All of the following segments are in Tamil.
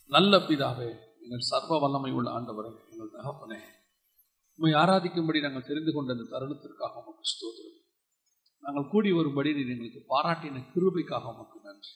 நல்ல பிதாவே எங்கள் சர்வ வல்லமை உள்ள ஆண்டவரே எங்கள் தகப்பனே உண்மை ஆராதிக்கும்படி நாங்கள் தெரிந்து கொண்ட இந்த தருணத்திற்காக உமக்கு ஸ்தோத்திரம் நாங்கள் கூடி வரும்படி நீர் எங்களுக்கு பாராட்டின கிருபைக்காக உமக்கு நன்றி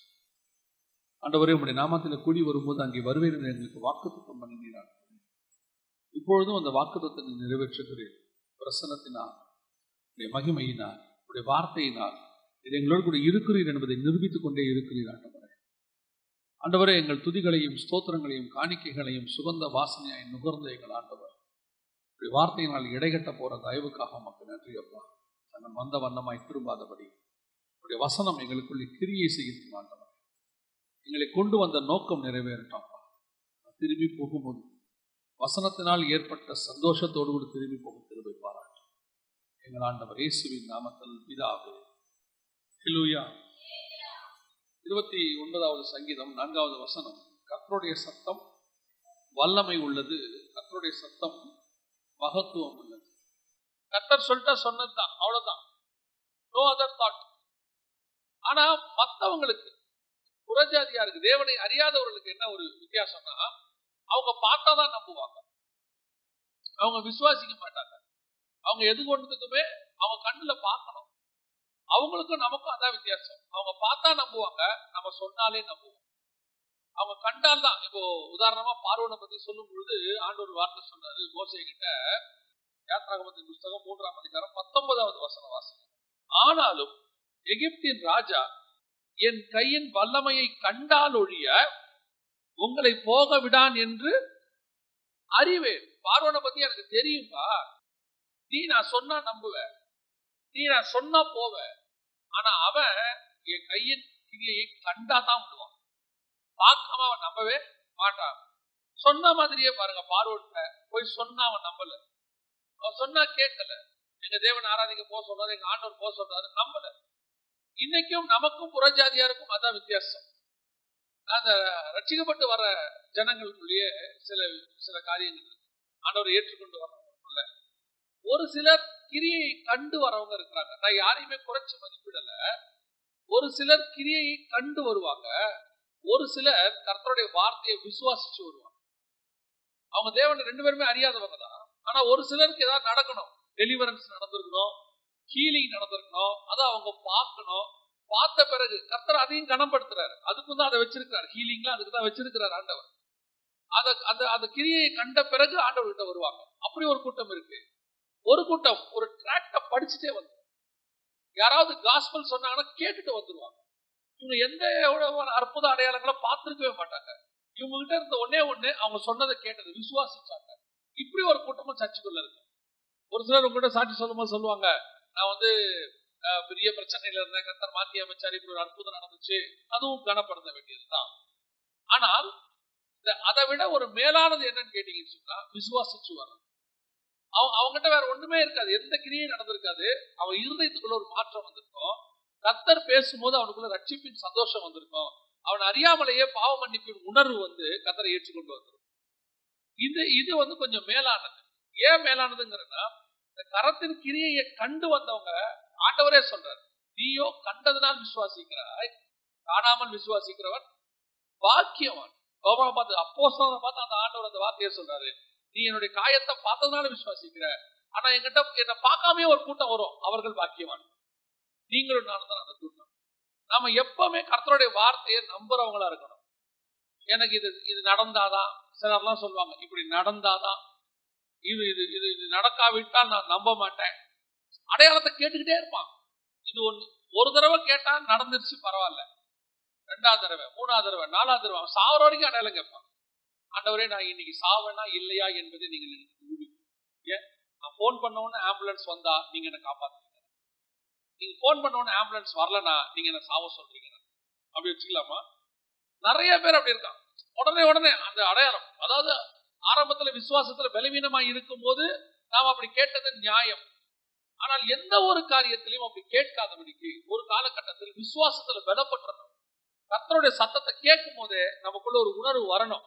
ஆண்டவரே உம்முடைய நாமத்தில் கூடி வரும்போது அங்கே வருவேன் என்று எங்களுக்கு வாக்குத்தம் பண்ணினீர் ஆண்டவரே. இப்பொழுதும் அந்த வாக்குத்தத்தை நிறைவேற்றுகிறேன் பிரசன்னத்தினால் உடைய மகிமையினால் உடைய வார்த்தையினால் இது எங்களோடு கூட இருக்கிறீர் என்பதை நிரூபித்துக் கொண்டே இருக்கிறீர் ஆண்டவரே ஆண்டவரே எங்கள் துதிகளையும் ஸ்தோத்திரங்களையும் காணிக்கைகளையும் சுகந்த வாசனையாய் நுகர்ந்த எங்கள் ஆண்டவர் உடைய வார்த்தையினால் இடைகட்ட போற தயவுக்காக உமக்கு நன்றி அப்பா நாங்கள் வந்த வண்ணமாய் திரும்பாதபடி உடைய வசனம் எங்களுக்குள்ளே கிரியை செய்யும் ஆண்டவர் எங்களை கொண்டு வந்த நோக்கம் நிறைவேறட்டாப்பா திரும்பி போகும்போது வசனத்தினால் ஏற்பட்ட சந்தோஷத்தோடு கூட திரும்பி போகும் திரும்பி பாராட்டு எங்கள் ஆண்டவர் இயேசுவின் நாமத்தில் பிதாவே ஹிலூயா இருபத்தி ஒன்பதாவது சங்கீதம் நான்காவது வசனம் கர்த்தருடைய சத்தம் வல்லமை உள்ளது கர்த்தருடைய சத்தம் மகத்துவம் உள்ளது கர்த்தர் சொல்லிட்டா சொன்னதுதான் அவ்வளவுதான் நோ அதர் தாட் ஆனா மத்தவங்களுக்கு புறஜாதியாருக்கு தேவனை அறியாதவர்களுக்கு என்ன ஒரு வித்தியாசம்னா அவங்க பார்த்தாதான் நம்புவாங்க அவங்க விசுவாசிக்க மாட்டாங்க அவங்க எது கொண்டதுக்குமே அவங்க கண்ணுல பார்க்கணும் அவங்களுக்கும் நமக்கும் அதான் வித்தியாசம் அவங்க பார்த்தா நம்புவாங்க நம்ம சொன்னாலே நம்புவோம் அவங்க கண்டால் தான் இப்போ உதாரணமா பார்வனை பத்தி சொல்லும் பொழுது ஆண்டவர் வார்த்தை சொன்னாரு மோசை கிட்ட யாத்ராகமத்தின் புஸ்தகம் மூன்றாம் அதிகாரம் பத்தொன்பதாவது வசன வாசகம் ஆனாலும் எகிப்தின் ராஜா என் கையின் வல்லமையை கண்டால் ஒழிய உங்களை போக விடான் என்று அறிவேன் பார்வனை பத்தி எனக்கு தெரியும்பா நீ நான் சொன்னா நம்புவேன் நீ நான் சொன்னா போவேன் ஆனா அவன் என் கையின் கிரியை கண்டா தான் விடுவான் பார்க்காம அவன் நம்பவே மாட்டான் சொன்ன மாதிரியே பாருங்க பார்வன்ட்ட போய் சொன்னா அவன் நம்பல அவன் சொன்னா கேட்கல எங்க தேவன் ஆராதிக்க போக சொல்றாரு எங்க ஆண்டவர் போக சொல்றாரு நம்பல இன்னைக்கும் நமக்கும் புறஜாதியாருக்கும் அதான் வித்தியாசம் அந்த ரட்சிக்கப்பட்டு வர ஜனங்களுக்குள்ளேயே சில சில காரியங்கள் இருக்கு. ஆண்டவரை ஏற்றுக்கொண்டு வரவங்களுக்குள்ள ஒரு சிலர் கிரியை கண்டு வரவங்க இருக்கிறாங்க நான் யாரையுமே குறைச்சு மதிப்பிடல ஒரு சிலர் கிரியை கண்டு வருவாங்க ஒரு சிலர் கர்த்தருடைய வார்த்தையை விசுவாசிச்சு வருவாங்க அவங்க தேவனை ரெண்டு பேருமே அறியாதவங்க தான் ஆனா ஒரு சிலருக்கு ஏதாவது நடக்கணும் டெலிவரன்ஸ் நடந்திருக்கணும் ஹீலிங் நடந்திருக்கணும் அதை அவங்க பார்க்கணும் பார்த்த பிறகு கர்த்தர் அதையும் கனப்படுத்துறாரு அதுக்கும் தான் அதை வச்சிருக்கிறார் ஹீலிங்ல அதுக்கு தான் வச்சிருக்கிறார் ஆண்டவர் அத அந்த அந்த கிரியை கண்ட பிறகு ஆண்டவர்கிட்ட வருவாங்க அப்படி ஒரு கூட்டம் இருக்கு ஒரு கூட்டம் ஒரு டிராக்ட படிச்சுட்டே வந்து யாராவது காஸ்பல் சொன்னாங்கன்னா கேட்டுட்டு வந்துருவாங்க இவங்க எந்த எவ்வளவு அற்புத அடையாளங்களை பார்த்திருக்கவே மாட்டாங்க இவங்க கிட்ட இருந்த ஒன்னே ஒண்ணு அவங்க சொன்னதை கேட்டது விசுவாசிச்சாங்க இப்படி ஒரு கூட்டமும் சர்ச்சுக்குள்ள இருக்கு ஒரு சிலர் உங்ககிட்ட சாட்சி சொல்லும்போது சொல்லுவாங்க நான் வந்து அஹ், பெரிய பிரச்சனையில இருந்தேன் கத்தர் மாத்தி அமைச்சார் இப்படி ஒரு அற்புதம் நடந்துச்சு அதுவும் கனப்படுத்த வேண்டியதுதான் ஆனால் இந்த அதை விட ஒரு மேலானது என்னன்னு கேட்டீங்கன்னு சொன்னா விசுவாசிச்சு வர்றது அவங்க அவங்ககிட்ட வேற ஒண்ணுமே இருக்காது எந்த கிரியும் நடந்திருக்காது அவன் இருதயத்துக்குள்ள ஒரு மாற்றம் வந்திருக்கும் கத்தர் பேசும்போது அவனுக்குள்ள ரட்சிப்பின் சந்தோஷம் வந்திருக்கும் அவன் அறியாமலேயே பாவ மன்னிப்பின் உணர்வு வந்து கத்தரை ஏற்றுக்கொண்டு வந்துடும் இது இது வந்து கொஞ்சம் மேலானது ஏன் மேலானதுங்கிறன்னா இந்த கரத்தின் கிரியையை கண்டு வந்தவங்க ஆண்டவரே சொல்றாரு நீயோ கண்டதனால் விசுவாசிக்கிறாய் காணாமல் விசுவாசிக்கிறவன் பாக்கியவான் கோபா பார்த்து அப்போ பார்த்து அந்த ஆண்டவர் அந்த வார்த்தையை சொல்றாரு நீ என்னுடைய காயத்தை பார்த்ததுனால விசுவாசிக்கிற ஆனா என்கிட்ட என்னை பார்க்காமயே ஒரு கூட்டம் வரும் அவர்கள் பாக்கியவான் நீங்களும் நானும் தான் அந்த கூட்டம் நாம எப்பவுமே கர்த்தருடைய வார்த்தையை நம்புறவங்களா இருக்கணும் எனக்கு இது இது நடந்தாதான் சிலர்லாம் சொல்லுவாங்க இப்படி நடந்தாதான் இது இது இது இது நடக்காவிட்டால் நான் நம்ப மாட்டேன் அடையாளத்தை கேட்டுக்கிட்டே இருப்பான் இது ஒண்ணு ஒரு தடவை கேட்டா நடந்துருச்சு பரவாயில்ல ரெண்டாவது தடவை மூணாவது தடவை நாலாவது தடவை அவன் சாவர வரைக்கும் அடையாளம் கேட்பான் ஆண்டவரே நான் இன்னைக்கு சாவனா இல்லையா என்பதை நீங்கள் எனக்கு நிரூபிக்கணும். ஏன் நான் ஃபோன் பண்ண உடனே ஆம்புலன்ஸ் வந்தா நீங்க என்ன காப்பாத்துறீங்க நீங்க ஃபோன் பண்ண உடனே ஆம்புலன்ஸ் வரலனா நீங்க என்ன சாவ சொல்றீங்க அப்படி வச்சுக்கலாமா நிறைய பேர் அப்படி இருக்கான் உடனே உடனே அந்த அடையாளம் அதாவது ஆரம்பத்துல விசுவாசத்துல பலவீனமா இருக்கும்போது நாம் அப்படி கேட்டது நியாயம் ஆனால் எந்த ஒரு காரியத்திலையும் அப்படி கேட்காதபடிக்கு ஒரு காலகட்டத்தில் விசுவாசத்துல பலப்பற்றணும் கர்த்தருடைய சத்தத்தை கேட்கும் போதே நமக்குள்ள ஒரு உணர்வு வரணும்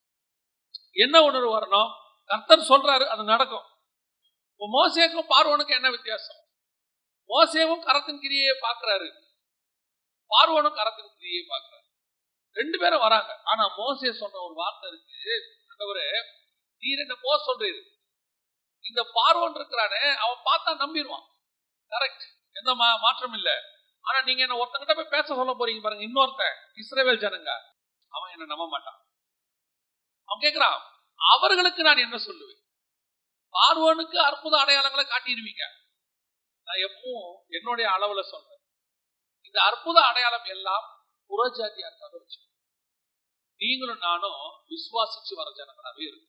என்ன உணர்வு வரணும் கர்த்தர் சொல்றாரு அது நடக்கும் இப்போ மோசேக்கும் பார்வனுக்கும் என்ன வித்தியாசம் மோசேவும் கரத்தின் கிரியையை பார்க்கிறாரு பார்வனும் கரத்தின் கிரியையை பார்க்கிறாரு ரெண்டு பேரும் வராங்க ஆனா மோசே சொன்ன ஒரு வார்த்தை இருக்கு ஆண்டவரே நீர் என்ன போக சொல்றீரு இந்த பார்வன் இருக்கிறானே அவன் பார்த்தா நம்பிடுவான் கரெக்ட் எந்த மா- மாற்றம் இல்ல ஆனா நீங்க என்ன ஒருத்தங்கிட்ட போய் பேச சொல்ல போறீங்க பாருங்க இன்னொருத்தன் இஸ்ரேவேல் ஜனங்க அவன் என்ன நம்ப மாட்டான் அவன் கேக்குறான் அவர்களுக்கு நான் என்ன சொல்லுவேன் பார்வனுக்கு அற்புத அடையாளங்களை காட்டிடுவீங்க நான் எப்பவும் என்னுடைய அளவுல சொல்றேன் இந்த அற்புத அடையாளம் எல்லாம் புறஜாதியாருக்காக வச்சு நீங்களும் நானும் விசுவாசிச்சு வர ஜனங்களாவே இருக்கு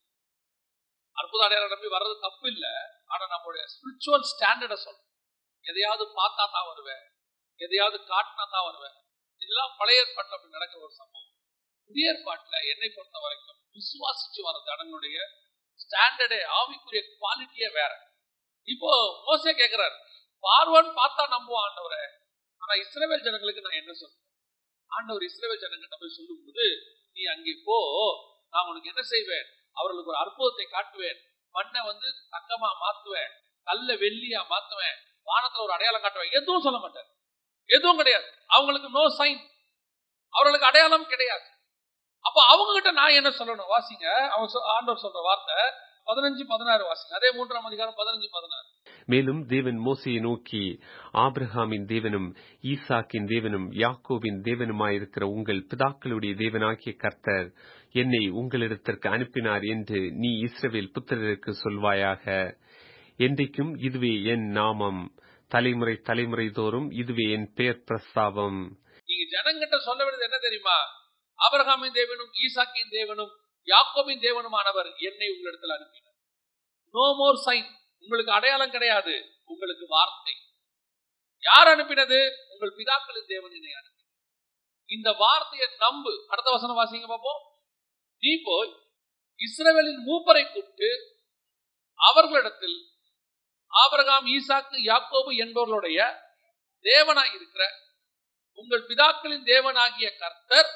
அற்புத அடையாளம் நம்பி வர்றது தப்பு இல்ல ஆனா நம்மளுடைய ஸ்பிரிச்சுவல் ஸ்டாண்டர்ட சொல்றேன் எதையாவது பார்த்தா தான் வருவேன் எதையாவது காட்டினா தான் வருவேன் இதெல்லாம் பழைய ஏற்பாட்டில் அப்படி நடக்கிற ஒரு சம்பவம் புதிய ஏற்பாட்டுல என்னை பொறுத்த வரைக்கும் விசுவாசிச்சு வர ஜனங்களுடைய ஸ்டாண்டர்டே ஆவிக்குரிய குவாலிட்டியே வேற இப்போ மோசே கேக்குறாரு பார்வன் பார்த்தா நம்புவான் ஆண்டவரே ஆனா இஸ்ரேவேல் ஜனங்களுக்கு நான் என்ன சொல்றேன் ஆண்டவர் இஸ்ரேவேல் ஜனங்கிட்ட போய் சொல்லும்போது நீ அங்கே போ நான் உனக்கு என்ன செய்வேன் அவர்களுக்கு ஒரு அற்புதத்தை காட்டுவேன் மண்ணை வந்து தங்கமா மாத்துவேன் கல்ல வெள்ளியா மாத்துவேன் வானத்துல ஒரு அடையாளம் காட்டுவேன் எதுவும் சொல்ல மாட்டேன் எதுவும் கிடையாது அவங்களுக்கு நோ சைன் அவர்களுக்கு அடையாளம் கிடையாது அப்ப அவங்க கிட்ட நான் என்ன சொல்லணும் வாசிங்க அவன் சொ- ஆண்டவர் சொல்ற வார்த்தை பதினஞ்சு பதினாறு வாசிங்க அதே மூன்றாம் அதிகாரம் பதினஞ்சு பதினாறு மேலும் தேவன் மோசையை நோக்கி ஆபிரகாமின் தேவனும் ஈசாக்கின் தேவனும் யாக்கோபின் தேவனுமாயிருக்கிற உங்கள் பிதாக்களுடைய தேவனாகிய கர்த்தர் என்னை உங்களிடத்திற்கு அனுப்பினார் என்று நீ இஸ்ரவேல் புத்திரருக்கு சொல்வாயாக என்றைக்கும் இதுவே என் நாமம் தலைமுறை தலைமுறை தோறும் இதுவே என் பெயர் பிரஸ்தாபம் நீங்க ஜனங்கிட்ட சொல்ல வேண்டியது என்ன தெரியுமா ஆபிரகாமின் தேவனும் ஈசாக்கின் தேவனும் யாக்கோபின் தேவனுமானவர் என்னை உங்களிடத்தில் அனுப்பினார் நோ மோர் சைன் உங்களுக்கு அடையாளம் கிடையாது உங்களுக்கு வார்த்தை யார் அனுப்பினது உங்கள் பிதாக்களின் தேவன் என்னை அனுப்பினார் இந்த வார்த்தையை நம்பு அடுத்த வசனம் வாசிங்க பார்ப்போம் நீ போய் இஸ்ரவேலின் மூப்பரை கூப்பிட்டு அவர்களிடத்தில் ஆபிரகாம் ஈசாக்கு யாக்கோபு என்பவர்களுடைய தேவனாய் இருக்கிற உங்கள் பிதாக்களின் தேவனாகிய கர்த்தர்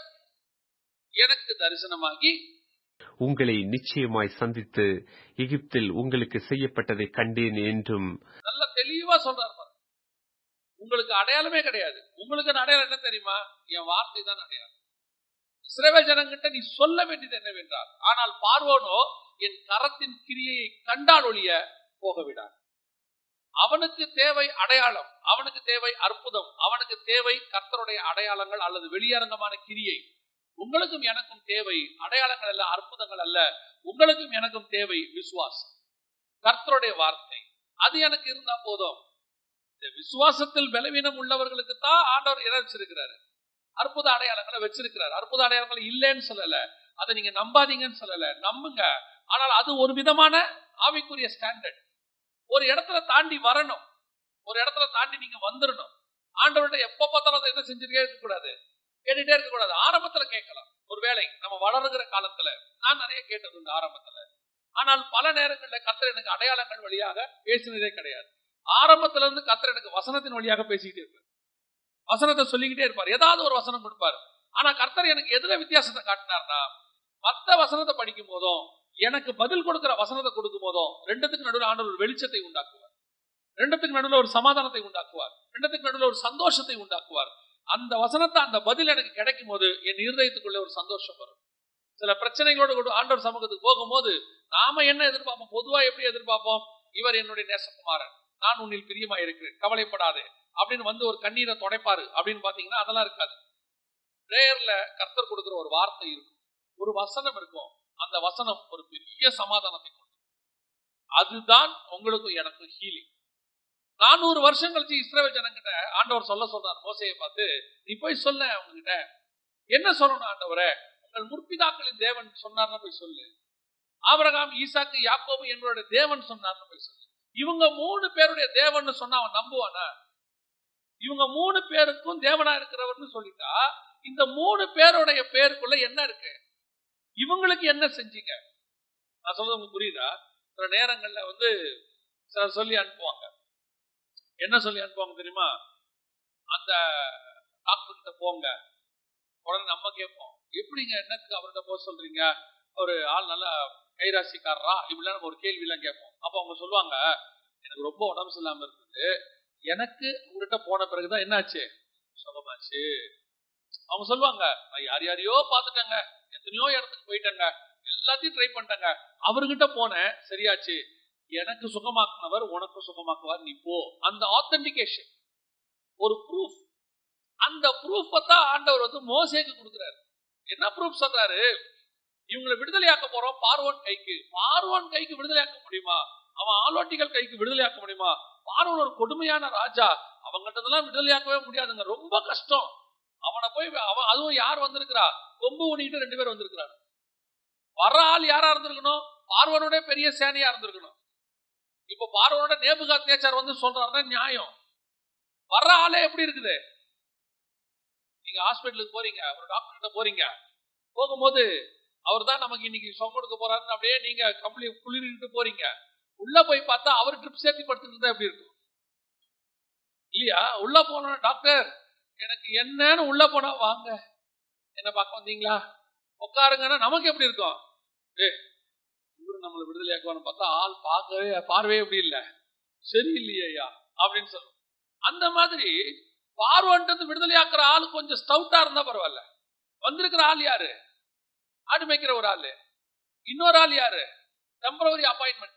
எனக்கு தரிசனமாகி உங்களை நிச்சயமாய் சந்தித்து எகிப்தில் உங்களுக்கு செய்யப்பட்டதை கண்டேன் என்றும் நல்ல தெளிவா சொல்றாரு பாருங்க. உங்களுக்கு அடையாளமே கிடையாது உங்களுக்கு அந்த அடையாளம் என்ன தெரியுமா என் வார்த்தை தான் அடையாளம் இஸ்ரவேல் ஜனங்கிட்ட நீ சொல்ல வேண்டியது என்னவென்றால் ஆனால் பார்வோனோ என் கரத்தின் கிரியையை கண்டால் ஒழிய போக விடான் அவனுக்கு தேவை அடையாளம் அவனுக்கு தேவை அற்புதம் அவனுக்கு தேவை கர்த்தருடைய அடையாளங்கள் அல்லது வெளியரங்கமான கிரியை உங்களுக்கும் எனக்கும் தேவை அடையாளங்கள் அல்ல அற்புதங்கள் அல்ல உங்களுக்கும் எனக்கும் தேவை விசுவாசம் கர்த்தருடைய வார்த்தை அது எனக்கு இருந்தா போதும் இந்த விசுவாசத்தில் பலவீனம் உள்ளவர்களுக்கு தான் ஆண்டவர் இடம் வச்சிருக்கிறாரு அற்புத அடையாளங்களை வச்சிருக்கிறார் அற்புத அடையாளங்கள் இல்லைன்னு சொல்லல அதை நீங்க நம்பாதீங்கன்னு சொல்லல நம்புங்க ஆனால் அது ஒரு விதமான ஆவிக்குரிய ஸ்டாண்டர்ட் ஒரு இடத்துல தாண்டி வரணும் ஒரு இடத்துல தாண்டி நீங்க வந்துடணும் ஆண்டவர்கிட்ட எப்ப பார்த்தாலும் அதை என்ன செஞ்சுட்டே இருக்க கூடாது கேட்டுட்டே இருக்க கூடாது ஆரம்பத்துல கேட்கலாம் ஒருவேளை நம்ம வளருகிற காலத்துல நான் நிறைய கேட்டது உண்டு ஆரம்பத்துல ஆனால் பல நேரங்கள்ல கத்தர் எனக்கு அடையாளங்கள் வழியாக பேசினதே கிடையாது ஆரம்பத்துல இருந்து கத்தர் எனக்கு வசனத்தின் வழியாக பேசிக்கிட்டே இருப்பார் வசனத்தை சொல்லிக்கிட்டே இருப்பார் ஏதாவது ஒரு வசனம் கொடுப்பார் ஆனா கர்த்தர் எனக்கு எதுல வித்தியாசத்தை காட்டினார்னா மத்த வசனத்தை படிக்கும் போதும் எனக்கு பதில் கொடுக்கிற வசனத்தை கொடுக்கும் போதும் ரெண்டுத்துக்கு நடுவில் ஆண்டவர் ஒரு வெளிச்சத்தை உண்டாக்குவார் ரெண்டுத்துக்கு நடுவில் ஒரு சமாதானத்தை உண்டாக்குவார் ரெண்டுத்துக்கு நடுவில் ஒரு சந்தோஷத்தை உண்டாக்குவார் அந்த வசனத்தை அந்த பதில் எனக்கு கிடைக்கும் போது என் இருதயத்துக்குள்ள ஒரு சந்தோஷம் வரும் சில பிரச்சனைகளோடு கூட ஆண்டவர் சமூகத்துக்கு போகும்போது நாம என்ன எதிர்பார்ப்போம் பொதுவா எப்படி எதிர்பார்ப்போம் இவர் என்னுடைய நேசகுமாரன் நான் உன்னில் பிரியமா இருக்கிறேன் கவலைப்படாதே அப்படின்னு வந்து ஒரு கண்ணீரை துடைப்பாரு அப்படின்னு பாத்தீங்கன்னா அதெல்லாம் இருக்காது பிரேயர்ல கர்த்தர் கொடுக்கிற ஒரு வார்த்தை இருக்கும் ஒரு வசனம் இருக்கும் அந்த வசனம் ஒரு பெரிய சமாதானத்தை கொண்டு வரும். அதுதான் உங்களுக்கும் எனக்கும் ஹீலிங் நானூறு வருஷம் கழிச்சு இஸ்ரேல் ஜனங்கிட்ட ஆண்டவர் சொல்ல சொல்றார் மோசையை பார்த்து நீ போய் சொல்ல அவங்ககிட்ட என்ன சொல்லணும் ஆண்டவரே உங்கள் முற்பிதாக்களின் தேவன் சொன்னார்னு போய் சொல்லு ஆபிரகாம் ஈசாக்கு யாக்கோபு எங்களுடைய தேவன் சொன்னார்னு போய் சொல்லு இவங்க மூணு பேருடைய தேவன் சொன்னா அவன் நம்புவானா இவங்க மூணு பேருக்கும் தேவனா இருக்கிறவர்னு சொல்லிட்டா இந்த மூணு பேருடைய பேருக்குள்ள என்ன இருக்கு இவங்களுக்கு என்ன செஞ்சீங்க நான் சொல்றது உங்களுக்கு புரியுதா சில நேரங்கள்ல வந்து சிலர் சொல்லி அனுப்புவாங்க என்ன சொல்லி அனுப்புவாங்க தெரியுமா அந்த டாக்டர் கிட்ட போங்க உடனே நம்ம கேட்போம் எப்படிங்க என்னத்துக்கு அவர்கிட்ட போக சொல்றீங்க ஒரு ஆள் நல்லா கைராசிக்காரரா இப்படிலாம் நம்ம ஒரு கேள்வி எல்லாம் கேட்போம் அப்ப அவங்க சொல்லுவாங்க எனக்கு ரொம்ப உடம்பு சரியில்லாம இருந்தது எனக்கு உங்ககிட்ட போன பிறகுதான் என்னாச்சு சுகமாச்சு அவங்க சொல்லுவாங்க நான் யார் யாரையோ பார்த்துட்டேங்க எத்தனையோ இடத்துக்கு போயிட்டேங்க எல்லாத்தையும் ட்ரை பண்ணிட்டேங்க அவர்கிட்ட போனேன் சரியாச்சு எனக்கு சுகமாக்குனவர் உனக்கு சுகமாக்குவார் நீ போ அந்த ஆத்தென்டிகேஷன் ஒரு ப்ரூஃப் அந்த ப்ரூஃபை தான் ஆண்டவர் வந்து மோசேக்கு கொடுக்குறாரு என்ன ப்ரூஃப் சொல்றாரு இவங்களை விடுதலையாக்க போறோம் பார்வோன் கைக்கு பார்வோன் கைக்கு விடுதலையாக்க முடியுமா அவன் ஆலோட்டிகள் கைக்கு விடுதலையாக்க முடியுமா பார்வோன் ஒரு கொடுமையான ராஜா அவங்ககிட்டதெல்லாம் விடுதலையாக்கவே முடியாதுங்க ரொம்ப கஷ்டம் அவனை போய் அவன் அதுவும் யார் வந்திருக்கிறா கொம்பு ஊனிட்டு ரெண்டு பேர் வந்திருக்கிறாங்க வர்ற ஆள் யாரா இருந்திருக்கணும் பார்வனோட பெரிய சேனையா இருந்திருக்கணும் இப்ப பார்வனோட நேபுகாத் நேச்சார் வந்து சொல்றாருன்னா நியாயம் வர்ற ஆளே எப்படி இருக்குது நீங்க ஹாஸ்பிட்டலுக்கு போறீங்க ஒரு டாக்டர் கிட்ட போறீங்க போகும்போது அவர் தான் நமக்கு இன்னைக்கு சொம் கொடுக்க போறாருன்னு அப்படியே நீங்க கம்பளி குளிரிட்டு போறீங்க உள்ள போய் பார்த்தா அவர் ட்ரிப் சேர்த்து படுத்துட்டு இருந்தா எப்படி இருக்கும் இல்லையா உள்ள போன டாக்டர் எனக்கு என்னன்னு உள்ள போனா வாங்க என்ன பார்க்க வந்தீங்களா உட்காருங்கன்னா நமக்கு எப்படி இருக்கும் ஏ இவரு நம்மளை விடுதலையாக்குவான்னு பார்த்தா ஆள் பார்க்கவே பார்வையே எப்படி இல்லை சரி இல்லையா அப்படின்னு சொல்லுவோம் அந்த மாதிரி பார்வன்றது விடுதலையாக்குற ஆள் கொஞ்சம் ஸ்டவுட்டா இருந்தா பரவாயில்ல வந்திருக்கிற ஆள் யாரு ஆடு மேய்க்கிற ஒரு ஆளு இன்னொரு ஆள் யாரு டெம்பரவரி அப்பாயின்மெண்ட்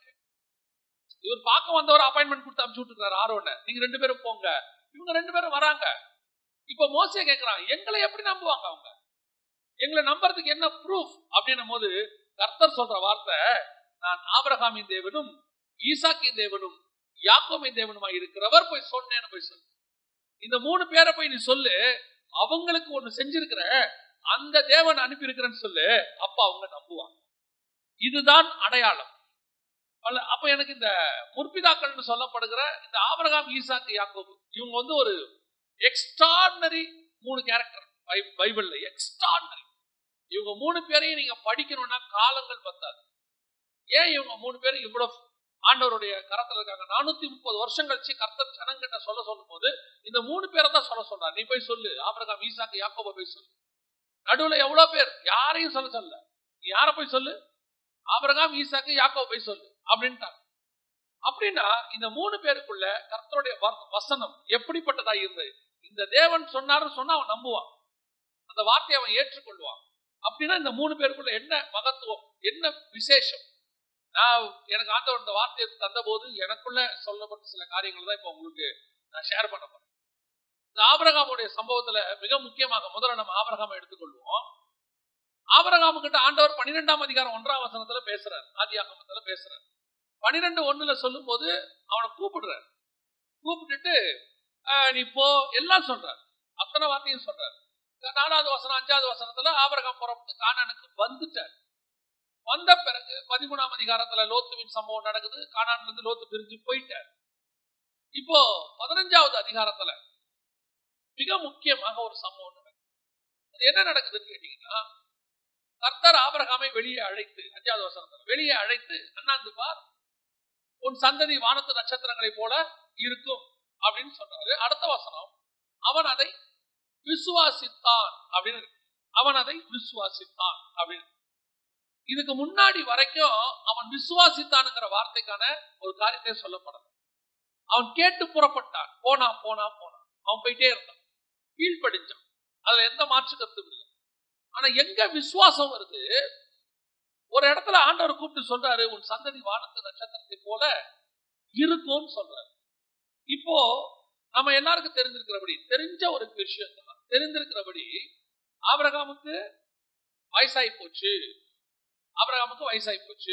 இவர் பார்க்க வந்தவர் அப்பாயின்மெண்ட் கொடுத்து அனுப்பிச்சு விட்டுருக்காரு ஆரோன நீங்க ரெண்டு பேரும் போங்க இவங்க ரெண்டு பேரும் வராங்க இப்ப மோசே கேட்கிறான் எங்களை எப்படி நம்புவாங்க அவங்க எங்களை நம்புறதுக்கு என்ன ப்ரூஃப் அப்படின்னும் போது கர்த்தர் சொல்ற வார்த்தை நான் ஆபரகாமின் தேவனும் ஈசாக்கின் தேவனும் யாக்கோமின் தேவனுமா இருக்கிறவர் போய் சொன்னேன்னு போய் சொல்லு இந்த மூணு பேரை போய் நீ சொல்லு அவங்களுக்கு ஒண்ணு செஞ்சிருக்கிற அந்த தேவன் அனுப்பி இருக்கிறேன்னு சொல்லு அப்ப அவங்க நம்புவாங்க இதுதான் அடையாளம் அப்ப எனக்கு இந்த முற்பிதாக்கள் சொல்லப்படுகிற இந்த ஆபரகாம் ஈசாக்கு யாக்கோபு இவங்க வந்து ஒரு எக்ஸ்ட்ராடனரி மூணு கேரக்டர் பைபிள்ல எக்ஸ்ட்ராடனரி இவங்க மூணு பேரையும் நீங்க படிக்கணும்னா காலங்கள் பத்தாது ஏன் இவங்க மூணு பேரும் இவ்வளவு ஆண்டவருடைய கரத்துல இருக்காங்க நானூத்தி முப்பது வருஷம் கழிச்சு கர்த்தர் ஜனங்கிட்ட சொல்ல சொல்லும் போது இந்த மூணு பேரை தான் சொல்ல சொல்றார் நீ போய் சொல்லு ஆபரகாம் ஈசாக்கு யாக்கோப போய் சொல்லு நடுவுல எவ்வளவு பேர் யாரையும் சொல்ல சொல்ல நீ யார போய் சொல்லு ஆபரகாம் ஈசாக்கு யாக்கோ போய் சொல்லு அப்படின்ட்டாங்க அப்படின்னா இந்த மூணு பேருக்குள்ள கர்த்தருடைய வசனம் எப்படிப்பட்டதா இருந்தது இந்த தேவன் சொன்னாருன்னு சொன்னா அவன் நம்புவான் அந்த வார்த்தையை அவன் ஏற்றுக்கொள்வான் அப்படின்னா இந்த மூணு பேருக்குள்ள என்ன மகத்துவம் என்ன விசேஷம் நான் எனக்கு ஆண்டவர் இந்த வார்த்தையை தந்த போது எனக்குள்ள சொல்லப்பட்ட சில காரியங்கள் தான் இப்ப உங்களுக்கு நான் ஷேர் பண்ண போறேன் இந்த ஆபரகாமுடைய சம்பவத்துல மிக முக்கியமாக முதல்ல நம்ம ஆபரகாமை எடுத்துக்கொள்வோம் ஆபரகாமு கிட்ட ஆண்டவர் பன்னிரெண்டாம் அதிகாரம் ஒன்றாம் வசனத்துல பேசுறார் ஆதி ஆகமத்துல பேசுறார் பன்னிரெண்டு ஒண்ணுல சொல்லும் போது அவனை கூப்பிடுறார் கூப்பிட்டுட்டு நீ போ எல்லாம் சொல்றார் அத்தனை வார்த்தையும் சொல்றார் நாலாவது வசனம் அஞ்சாவது வசனத்துல ஆபரகம் புறப்பட்டு கானானுக்கு வந்துட்டார் வந்த பிறகு பதிமூணாம் அதிகாரத்துல லோத்துவின் சம்பவம் நடக்குது கானான்ல இருந்து லோத்து பிரிஞ்சு போயிட்டார் இப்போ பதினஞ்சாவது அதிகாரத்துல மிக முக்கியமாக ஒரு சம்பவம் நடக்குது அது என்ன நடக்குதுன்னு கேட்டீங்கன்னா கர்த்தர் ஆபரகாமை வெளியே அழைத்து அஞ்சாவது வசனத்துல வெளியே அழைத்து அண்ணாந்து பார் உன் சந்ததி வானத்து நட்சத்திரங்களை போல இருக்கும் அப்படின்னு சொன்னாரு அடுத்த வசனம் அவன் அதை விசுவாசித்தான் அப்படின்னு அவன் அதை விசுவாசித்தான் அப்படின்னு இதுக்கு முன்னாடி வரைக்கும் அவன் விசுவாசித்தானுங்கிற வார்த்தைக்கான ஒரு காரியத்தை சொல்லப்படல அவன் கேட்டு புறப்பட்டான் போனா போனா போனா அவன் போயிட்டே இருந்தான் கீழ்படிஞ்சான் அதுல எந்த மாற்று கருத்தும் இல்லை ஆனா எங்க விசுவாசம் வருது ஒரு இடத்துல ஆண்டவர் கூப்பிட்டு சொல்றாரு உன் சந்ததி வானத்து நட்சத்திரத்தை போல இருக்கும்னு சொல்றாரு இப்போ நம்ம எல்லாருக்கும் தெரிஞ்சிருக்கிறபடி தெரிஞ்ச ஒரு விஷயம் தான் தெரிந்திருக்கிறபடி ஆபரகாமுக்கு வயசாகி போச்சு ஆபரகாமுக்கு வயசாகி போச்சு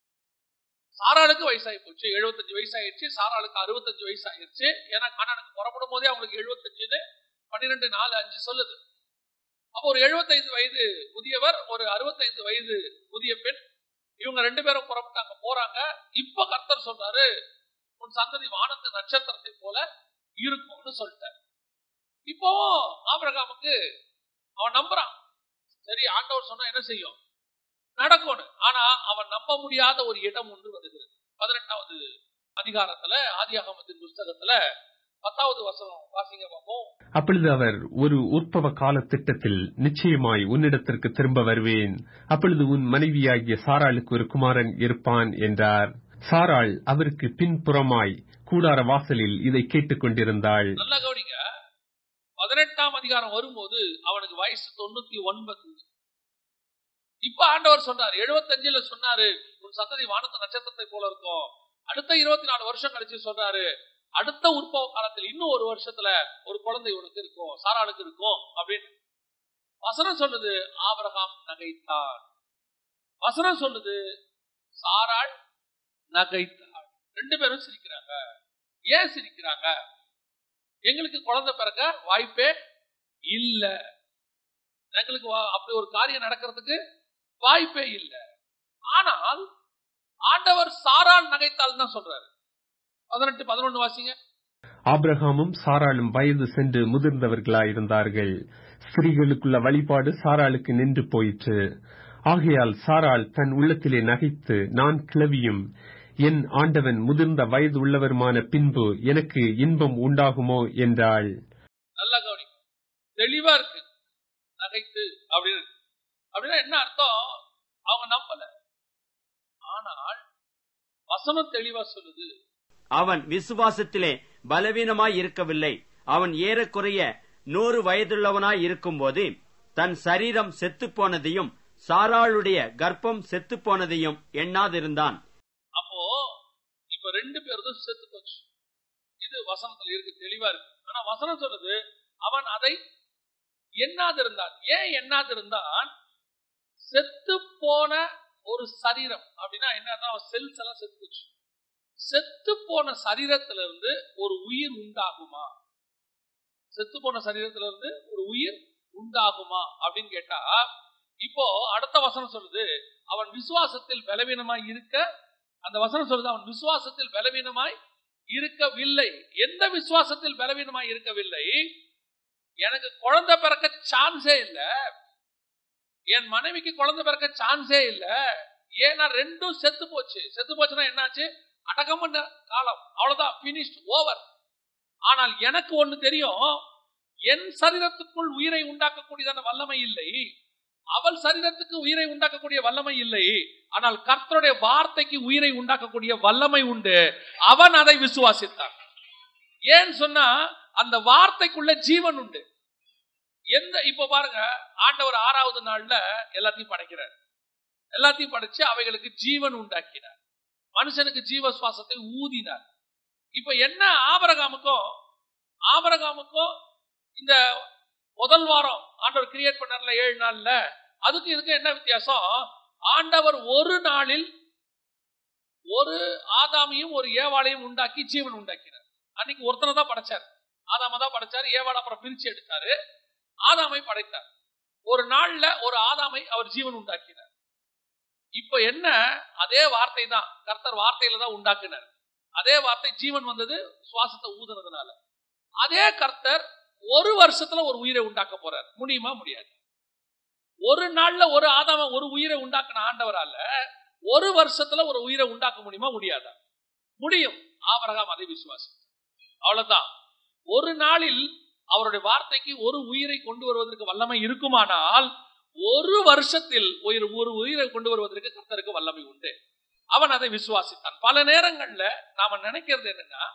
சாராளுக்கு வயசாகி போச்சு எழுபத்தஞ்சு வயசாயிருச்சு சாராளுக்கு அறுபத்தஞ்சு வயசாயிருச்சு ஏன்னா கண்ணனுக்கு புறப்படும் போதே அவங்களுக்கு எழுபத்தஞ்சுன்னு பன்னிரெண்டு நாலு அஞ்சு சொல்லுது அப்போ ஒரு எழுபத்தைந்து வயது முதியவர் ஒரு அறுபத்தைந்து வயது முதிய பெண் இவங்க ரெண்டு பேரும் புறப்பட்டாங்க போறாங்க இப்ப கர்த்தர் சொல்றாரு உன் சந்ததி வானத்து நட்சத்திரத்தை போல இருக்கும்னு சொல்லிட்டார் இப்போ ஆபிரகாமுக்கு அவன் நம்புறான் சரி ஆண்டவர் சொன்னா என்ன செய்யும் நடக்கும்னு ஆனா அவன் நம்ப முடியாத ஒரு இடம் ஒன்று வருகிறது பதினெட்டாவது அதிகாரத்துல ஆதியாகமத்தின் புஸ்தகத்துல பத்தாவது வசனம் வாசிங்க பார்ப்போம் அப்பொழுது அவர் ஒரு உற்பவ கால திட்டத்தில் நிச்சயமாய் உன்னிடத்திற்கு திரும்ப வருவேன் அப்பொழுது உன் மனைவியாகிய சாராளுக்கு ஒரு குமாரன் இருப்பான் என்றார் சாராள் அவருக்கு பின்புறமாய் கூடார வாசலில் இதை கேட்டுக் கொண்டிருந்தாள் நல்லா கவனிங்க பதினெட்டாம் அதிகாரம் வரும்போது அவனுக்கு வயசு தொண்ணூத்தி ஒன்பது இப்ப ஆண்டவர் சொன்னார் எழுபத்தஞ்சுல சொன்னாரு உன் சந்ததி வானத்து நட்சத்திரத்தை போல இருக்கும் அடுத்த இருபத்தி நாலு வருஷம் கழிச்சு சொல்றாரு அடுத்த உற்பவ காலத்தில் இன்னும் ஒரு வருஷத்துல ஒரு குழந்தை உனக்கு இருக்கும் சாராளுக்கு இருக்கும் அப்படின்னு வசனம் சொல்லுது ஆபிரகாம் நகைத்தான் வசனம் சொல்லுது சாராள் நகைத்தாள் ரெண்டு பேரும் சிரிக்கிறாங்க ஏன் சிரிக்கிறாங்க எங்களுக்கு குழந்தை பிறக்க வாய்ப்பே இல்ல எங்களுக்கு வா- அப்படி ஒரு காரியம் நடக்கிறதுக்கு வாய்ப்பே இல்லை ஆனால் ஆண்டவர் சாராள் நகைத்தாள் தான் சொல்றாரு பதினெட்டு பதினொன்னு வாசிங்க ஆபிரகாமும் சாராளும் வயது சென்று முதிர்ந்தவர்களாயிருந்தார்கள் ஸ்திரீகளுக்குள்ள வழிபாடு சாராளுக்கு நின்று போயிற்று ஆகையால் சாராள் தன் உள்ளத்திலே நகைத்து நான் கிளவியும் என் ஆண்டவன் முதிர்ந்த வயது உள்ளவருமான பின்பு எனக்கு இன்பம் உண்டாகுமோ என்றாள் நல்லா கவனி தெளிவா இருக்கு நகைத்து அப்படின்னு இருக்கு. அப்படின்னா என்ன அர்த்தம் அவங்க நம்பல ஆனால் வசனம் தெளிவா சொல்லுது அவன் விசுவாசத்திலே பலவீனமாய் இருக்கவில்லை அவன் ஏறக்குறைய நூறு வயதுள்ளவனாய் இருக்கும்போது தன் சரீரம் செத்துப் போனதையும் சாராளுடைய கர்ப்பம் செத்துப் போனதையும் எண்ணாதிருந்தான் அப்போ இப்ப ரெண்டு பேரும் செத்து போச்சு இது வசனத்துல இருக்கு தெளிவா இருக்கு ஆனா வசனம் சொல்றது அவன் அதை எண்ணாதிருந்தான் ஏன் எண்ணாதிருந்தான் செத்து போன ஒரு சரீரம் அப்படின்னா என்னன்னா செல்ஸ் எல்லாம் செத்து போச்சு செத்து போன சரீரத்துல இருந்து ஒரு உயிர் உண்டாகுமா செத்து போன சரீரத்துல இருந்து ஒரு உயிர் உண்டாகுமா அப்படின்னு கேட்டா இப்போ அடுத்த வசனம் சொல்லுது அவன் விசுவாசத்தில் பலவீனமாய் இருக்க அந்த வசனம் சொல்லுது அவன் விசுவாசத்தில் பலவீனமாய் இருக்கவில்லை எந்த விசுவாசத்தில் பலவீனமாய் இருக்கவில்லை எனக்கு குழந்தை பிறக்க சான்ஸே இல்ல என் மனைவிக்கு குழந்தை பிறக்க சான்ஸே இல்ல ஏன்னா ரெண்டும் செத்து போச்சு செத்து போச்சுன்னா என்னாச்சு அடக்கம் பண்ண காலம் அவ்வளவுதான் பினிஷ்ட் ஓவர் ஆனால் எனக்கு ஒண்ணு தெரியும் என் சரீரத்துக்குள் உயிரை உண்டாக்கக்கூடியதான வல்லமை இல்லை அவள் சரீரத்துக்கு உயிரை உண்டாக்கக்கூடிய வல்லமை இல்லை ஆனால் கர்த்தருடைய வார்த்தைக்கு உயிரை உண்டாக்கக்கூடிய வல்லமை உண்டு அவன் அதை விசுவாசித்தான் ஏன் சொன்னா அந்த வார்த்தைக்குள்ள ஜீவன் உண்டு எந்த இப்ப பாருங்க ஆண்டவர் ஆறாவது நாள்ல எல்லாத்தையும் படைக்கிறார் எல்லாத்தையும் படைச்சு அவைகளுக்கு ஜீவன் உண்டாக்கினார் மனுஷனுக்கு ஜீவ சுவாசத்தை ஊதினார் இப்ப என்ன ஆபரகாமுக்கும் ஆபரகாமுக்கும் இந்த முதல் வாரம் ஆண்டவர் கிரியேட் பண்ணார்ல ஏழு நாள்ல அதுக்கு இதுக்கு என்ன வித்தியாசம் ஆண்டவர் ஒரு நாளில் ஒரு ஆதாமையும் ஒரு ஏவாளையும் உண்டாக்கி ஜீவன் உண்டாக்கினார் அன்னைக்கு ஒருத்தனை தான் படைச்சார் ஆதாம தான் படைச்சார் ஏவாள் அப்புறம் பிரிச்சு எடுத்தாரு ஆதாமை படைத்தார் ஒரு நாள்ல ஒரு ஆதாமை அவர் ஜீவன் உண்டாக்கினார் இப்ப என்ன அதே வார்த்தை தான் கர்த்தர் வார்த்தையில தான் உண்டாக்கினார் அதே வார்த்தை ஜீவன் வந்தது சுவாசத்தை ஊதுனதுனால அதே கர்த்தர் ஒரு வருஷத்துல ஒரு உயிரை உண்டாக்க போறார் முடியுமா முடியாது ஒரு நாள்ல ஒரு ஆதாம ஒரு உயிரை உண்டாக்கின ஆண்டவரால ஒரு வருஷத்துல ஒரு உயிரை உண்டாக்க முடியுமா முடியாதா முடியும் ஆபரகாம் அதை விசுவாசி அவ்வளவுதான் ஒரு நாளில் அவருடைய வார்த்தைக்கு ஒரு உயிரை கொண்டு வருவதற்கு வல்லமை இருக்குமானால் ஒரு வருஷத்தில் ஒரு ஒரு உயிரை கொண்டு வருவதற்கு கர்த்தருக்கு வல்லமை உண்டு அவன் அதை விசுவாசித்தான் பல நேரங்கள்ல நாம நினைக்கிறது என்னன்னா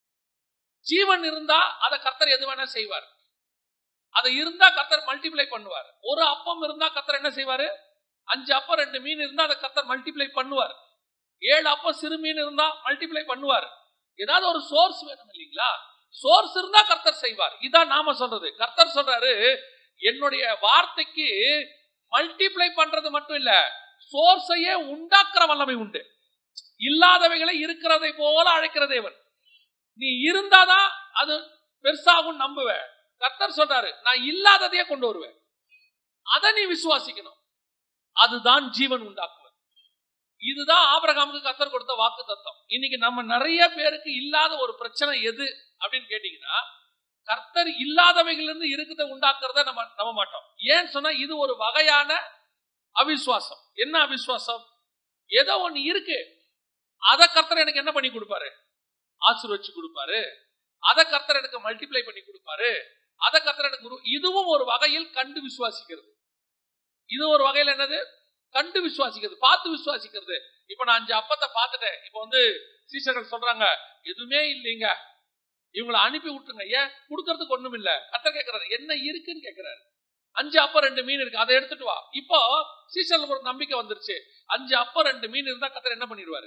ஜீவன் இருந்தா அதை கர்த்தர் எது வேணா செய்வார் அது இருந்தா கர்த்தர் மல்டிப்ளை பண்ணுவார் ஒரு அப்பம் இருந்தா கர்த்தர் என்ன செய்வாரு அஞ்சு அப்பம் ரெண்டு மீன் இருந்தா அதை கர்த்தர் மல்டிப்ளை பண்ணுவார் ஏழு அப்பம் சிறு மீன் இருந்தா மல்டிப்ளை பண்ணுவார் ஏதாவது ஒரு சோர்ஸ் வேணும் இல்லைங்களா சோர்ஸ் இருந்தா கர்த்தர் செய்வார் இதான் நாம சொல்றது கர்த்தர் சொல்றாரு என்னுடைய வார்த்தைக்கு மல்டிப்ளை பண்றது மட்டும் இல்ல சோர்ஸையே உண்டாக்குற வல்லமை உண்டு இல்லாதவைகளை இருக்கிறதை போல அழைக்கிற தேவன் நீ இருந்தாதான் அது பெருசாகும் நம்புவேன் கர்த்தர் சொல்றாரு நான் இல்லாததையே கொண்டு வருவேன் அதை நீ விசுவாசிக்கணும் அதுதான் ஜீவன் உண்டாக்குவது இதுதான் ஆபிரகாமுக்கு கர்த்தர் கொடுத்த வாக்கு தத்துவம் இன்னைக்கு நம்ம நிறைய பேருக்கு இல்லாத ஒரு பிரச்சனை எது அப்படின்னு கேட்டீங்கன்னா கர்த்தர் இல்லாதவைகள் இருந்து இருக்கிறத உண்டாக்குறத நம்ம நம்ப மாட்டோம் ஏன்னு சொன்னா இது ஒரு வகையான அவிசுவாசம் என்ன அவிசுவாசம் ஏதோ ஒண்ணு இருக்கு அதை கர்த்தர் எனக்கு என்ன பண்ணி கொடுப்பாரு ஆசீர்வச்சு கொடுப்பாரு அதை கர்த்தர் எனக்கு மல்டிப்ளை பண்ணி கொடுப்பாரு அதை கர்த்தர் எனக்கு உரு- இதுவும் ஒரு வகையில் கண்டு விசுவாசிக்கிறது இது ஒரு வகையில் என்னது கண்டு விசுவாசிக்கிறது பார்த்து விசுவாசிக்கிறது இப்ப நான் அஞ்சு அப்பத்தை பார்த்துட்டேன் இப்ப வந்து சீசர்கள் சொல்றாங்க எதுவுமே இல்லைங்க இவங்களை அனுப்பி விட்டுருங்க ஏன் கொடுக்கறதுக்கு ஒண்ணும் இல்ல கத்த கேட்கிறாரு என்ன இருக்குன்னு கேட்கிறாரு அஞ்சு அப்ப ரெண்டு மீன் இருக்கு அதை எடுத்துட்டு வா இப்போ சீசன்ல ஒரு நம்பிக்கை வந்துருச்சு அஞ்சு அப்ப ரெண்டு மீன் இருந்தா கத்தர் என்ன பண்ணிடுவாரு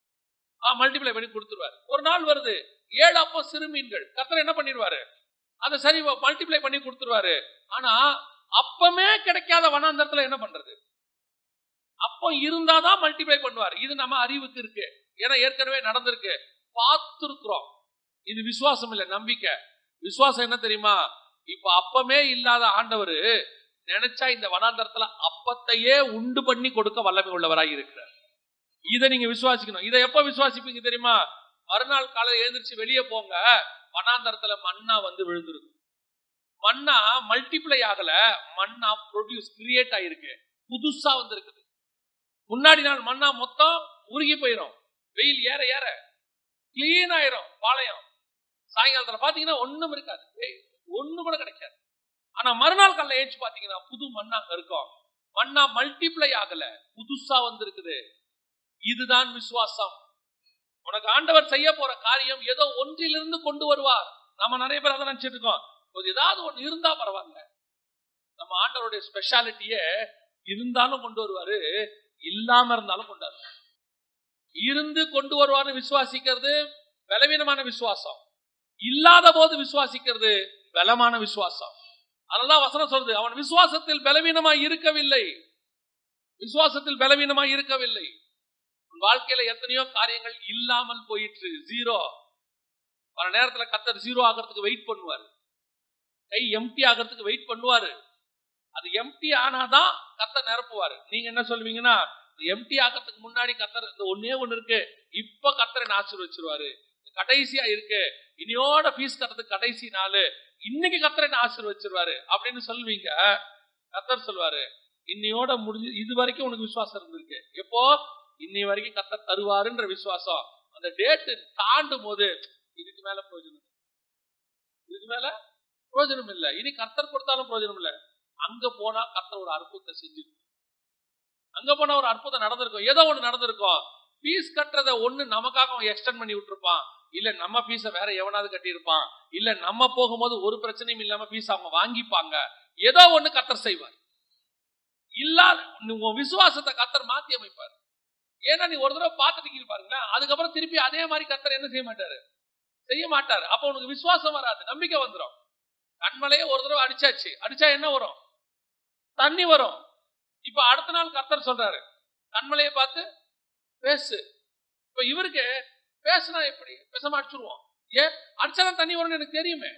ஆ மல்டிப்ளை பண்ணி கொடுத்துருவாரு ஒரு நாள் வருது ஏழு அப்போ சிறு மீன்கள் கத்தர் என்ன பண்ணிடுவாரு அதை சரி மல்டிப்ளை பண்ணி கொடுத்துருவாரு ஆனா அப்பமே கிடைக்காத வனாந்தரத்துல என்ன பண்றது அப்போ இருந்தாதான் மல்டிப்ளை பண்ணுவார் இது நம்ம அறிவுக்கு இருக்கு ஏன்னா ஏற்கனவே நடந்திருக்கு பார்த்துருக்குறோம் இது விசுவாசம் இல்ல நம்பிக்கை விசுவாசம் என்ன தெரியுமா இப்ப அப்பமே இல்லாத ஆண்டவர் நினைச்சா இந்த வனாந்தரத்துல அப்பத்தையே உண்டு பண்ணி கொடுக்க வல்லமை உள்ளவராய் இருக்கிறார் இதை நீங்க விசுவாசிக்கணும் இதை எப்ப விசுவாசிப்பீங்க தெரியுமா மறுநாள் காலையில் எழுந்திரிச்சு வெளியே போங்க வனாந்தரத்துல மண்ணா வந்து விழுந்துருக்கு மண்ணா மல்டிப்ளை ஆகல மண்ணா ப்ரொடியூஸ் கிரியேட் ஆயிருக்கு புதுசா வந்திருக்குது முன்னாடி நாள் மண்ணா மொத்தம் உருகி போயிடும் வெயில் ஏற ஏற கிளீன் ஆயிரும் பாளையம் சாயங்காலத்துல பாத்தீங்கன்னா ஒண்ணும் இருக்காது ஏய், ஒண்ணு கூட கிடைக்காது ஆனா மறுநாள் காலைல ஏச்சு பாத்தீங்கன்னா புது மண்ணா அங்க இருக்கும் மண்ணா மல்டிப்ளை ஆகல புதுசா வந்திருக்குது இதுதான் விசுவாசம் உனக்கு ஆண்டவர் செய்ய போற காரியம் ஏதோ ஒன்றிலிருந்து கொண்டு வருவார் நம்ம நிறைய பேர் அதை நினைச்சிட்டு இருக்கோம் ஒரு ஏதாவது ஒண்ணு இருந்தா பரவாயில்ல நம்ம ஆண்டவருடைய ஸ்பெஷாலிட்டியே இருந்தாலும் கொண்டு வருவாரு இல்லாம இருந்தாலும் கொண்டு வருவார் இருந்து கொண்டு வருவார்னு விசுவாசிக்கிறது பலவீனமான விசுவாசம் இல்லாத போது விசுவாசிக்கிறது பலமான விசுவாசம் அதனால வசனம் சொல்றது அவன் விசுவாசத்தில் பலவீனமாய் இருக்கவில்லை விசுவாசத்தில் பலவீனமாய் இருக்கவில்லை உன் வாழ்க்கையில எத்தனையோ காரியங்கள் இல்லாமல் போயிற்று ஜீரோ பல நேரத்துல கத்தர் ஜீரோ ஆகிறதுக்கு வெயிட் பண்ணுவார் கை எம்டி ஆகிறதுக்கு வெயிட் பண்ணுவாரு அது எம்டி ஆனாதான் கத்தர் நிரப்புவாரு நீங்க என்ன சொல்லுவீங்கன்னா எம்டி ஆகிறதுக்கு முன்னாடி கத்தர் இந்த ஒன்னே ஒண்ணு இருக்கு இப்ப கத்தரை ஆசீர்வச்சிருவாரு கடைசியா இருக்கு இனியோட ஃபீஸ் கட்டுறதுக்கு கடைசி நாள் இன்னைக்கு கத்தரை ஆசீர்வச்சிருவாரு அப்படின்னு சொல்லுவீங்க கத்தர் சொல்வாரு இன்னையோட முடிஞ்சு இது வரைக்கும் உனக்கு விசுவாசம் இருந்திருக்கு எப்போ இன்னை வரைக்கும் கத்தர் தருவாருன்ற விசுவாசம் அந்த டேட்டு தாண்டும் போது இதுக்கு மேல பிரயோஜனம் இல்லை. இதுக்கு மேல பிரயோஜனம் இல்ல இனி கத்தர் கொடுத்தாலும் பிரயோஜனம் இல்ல அங்க போனா கத்தர் ஒரு அற்புதத்தை செஞ்சிருக்கும் அங்க போனா ஒரு அற்புதம் நடந்திருக்கும் ஏதோ ஒண்ணு நடந்திருக்கும் ஃபீஸ் கட்டுறத ஒண்ணு நமக்காக அவன் எக்ஸ்டெண்ட் பண்ணி விட்டுருப்பான் இல்ல நம்ம ஃபீஸ வேற எவனாவது கட்டியிருப்பான் இல்ல நம்ம போகும்போது ஒரு பிரச்சனையும் இல்லாம ஃபீஸ் அவங்க வாங்கிப்பாங்க ஏதோ ஒண்ணு கத்தர் செய்வார் இல்லாத உன் விசுவாசத்தை கத்தர் மாத்தி அமைப்பார் ஏன்னா நீ ஒரு தடவை பார்த்துட்டு பாருங்களேன் அதுக்கப்புறம் திருப்பி அதே மாதிரி கத்தர் என்ன செய்ய மாட்டாரு செய்ய மாட்டாரு அப்ப உனக்கு விசுவாசம் வராது நம்பிக்கை வந்துடும் கண்மலையே ஒரு தடவை அடிச்சாச்சு அடிச்சா என்ன வரும் தண்ணி வரும் இப்ப அடுத்த நாள் கர்த்தர் சொல்றாரு கண்மலையை பார்த்து பேசு இப்ப இவருக்கு பேசுனா எப்படி பேசாம அடிச்சிருவோம் ஏன் அடிச்சாதான் தண்ணி வரும்னு எனக்கு தெரியுமே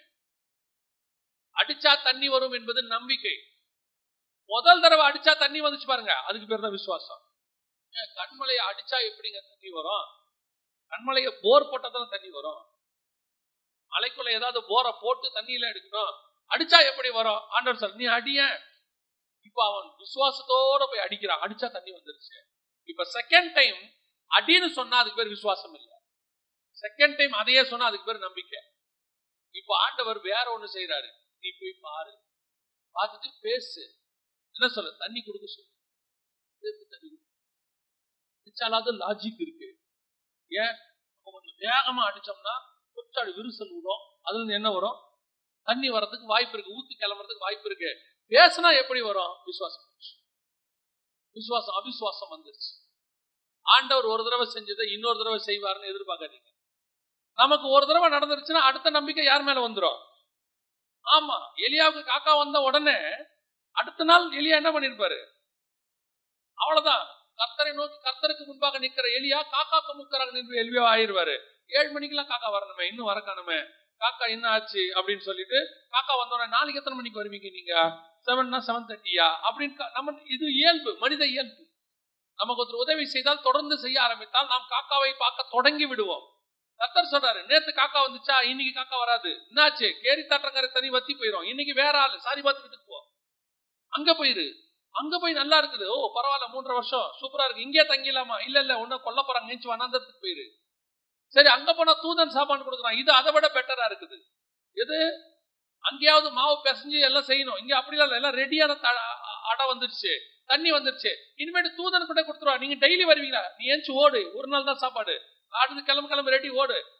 அடிச்சா தண்ணி வரும் என்பது நம்பிக்கை முதல் தடவை அடிச்சா தண்ணி வந்துச்சு பாருங்க அதுக்கு பேர் தான் விசுவாசம் ஏன் கண்மலையை அடிச்சா எப்படிங்க தண்ணி வரும் கண்மலையை போர் போட்டா தானே தண்ணி வரும் மலைக்குள்ள ஏதாவது போரை போட்டு தண்ணியில எடுக்கணும் அடிச்சா எப்படி வரும் ஆண்டவர் சார் நீ அடிய இப்ப அவன் விசுவாசத்தோட போய் அடிக்கிறான் அடிச்சா தண்ணி வந்துருச்சு இப்ப செகண்ட் டைம் அடின்னு சொன்னா அதுக்கு பேர் விசுவாசம் இல்லை செகண்ட் டைம் அதையே சொன்னா அதுக்கு பேர் நம்பிக்கை இப்ப ஆண்டவர் வேற ஒண்ணு செய்யறாரு நீ போய் பாரு பார்த்துட்டு பேசு என்ன சொல்ல தண்ணி கொடுக்க சொல்லு எதுக்கு தண்ணி கொடு? அடிச்சாலாவது லாஜிக் இருக்கு ஏன் நம்ம கொஞ்சம் வேகமா அடிச்சோம்னா கொச்சாடு விரிசல் விடும் அதுல இருந்து என்ன வரும் தண்ணி வர்றதுக்கு வாய்ப்பு இருக்கு ஊத்தி கிளம்புறதுக்கு வாய்ப்பு இருக்கு பேசினா எப்படி வரும் விசுவாசம் வந்துருச்சு. விசுவாசம் அவிசுவாசம் வந்துருச்சு ஆண்டவர் ஒரு தடவை செஞ்சதை இன்னொரு தடவை செய்வாருன்னு எதிர்பார்க்காதீங்க நமக்கு ஒரு தடவை நடந்துருச்சுன்னா அடுத்த நம்பிக்கை யார் மேல வந்துரும் ஆமா எலியாவுக்கு காக்கா வந்த உடனே அடுத்த நாள் எலியா என்ன பண்ணிருப்பாரு அவ்வளவுதான் கர்த்தரை நோக்கி கர்த்தருக்கு முன்பாக நிக்கிற எலியா காக்காக்கு முக்கராக நின்று எலியா ஆயிருவாரு ஏழு மணிக்கெல்லாம் காக்கா வரணுமே இன்னும் வர காணுமே காக்கா என்ன ஆச்சு அப்படின்னு சொல்லிட்டு காக்கா வந்தோடனே நாளைக்கு எத்தனை மணிக்கு வருவீங்க நீங்க செவன்னா செவன் தேர்ட்டியா அப்படின்னு கா- நம்ம இது இயல்பு மனித இயல்பு நமக்கு ஒருத்தர் உதவி செய்தால் தொடர்ந்து செய்ய ஆரம்பித்தால் நாம் காக்காவை பார்க்க தொடங்கி விடுவோம் கர்த்தர் சொல்றாரு நேத்து காக்கா வந்துச்சா இன்னைக்கு காக்கா வராது என்னாச்சு கேரி தாட்டங்கரை தனி வத்தி போயிரும் இன்னைக்கு வேற ஆளு சாரி பார்த்து வீட்டுக்கு போ அங்க போயிரு அங்க போய் நல்லா இருக்குது ஓ பரவாயில்ல மூன்றரை வருஷம் சூப்பரா இருக்கு இங்கே தங்கிடலாமா இல்ல இல்ல உன்ன கொல்ல போறாங்க நீச்சு வனாந்தரத்துக்கு போயிரு சரி அங்க போனா தூதன் சாப்பாடு கொடுக்குறான் இது அதை விட பெட்டரா இருக்குது எது அங்கேயாவது மாவு பிசைஞ்சு எல்லாம் செய்யணும் இங்க அப்படிலாம் இல்ல எல்லாம் ரெடியான அடை வந்துருச்சு தண்ணி வந்துருச்சு இனிமேட்டு தூதன் கூட கொடுத்துருவா நீங்க டெய்லி வருவீங்களா நீ ஏஞ்சி ஓடு ஒரு நாள் தான் சாப்பாடு அடுத்து கிளம்பு கிளம்பு ரெடி ஓடு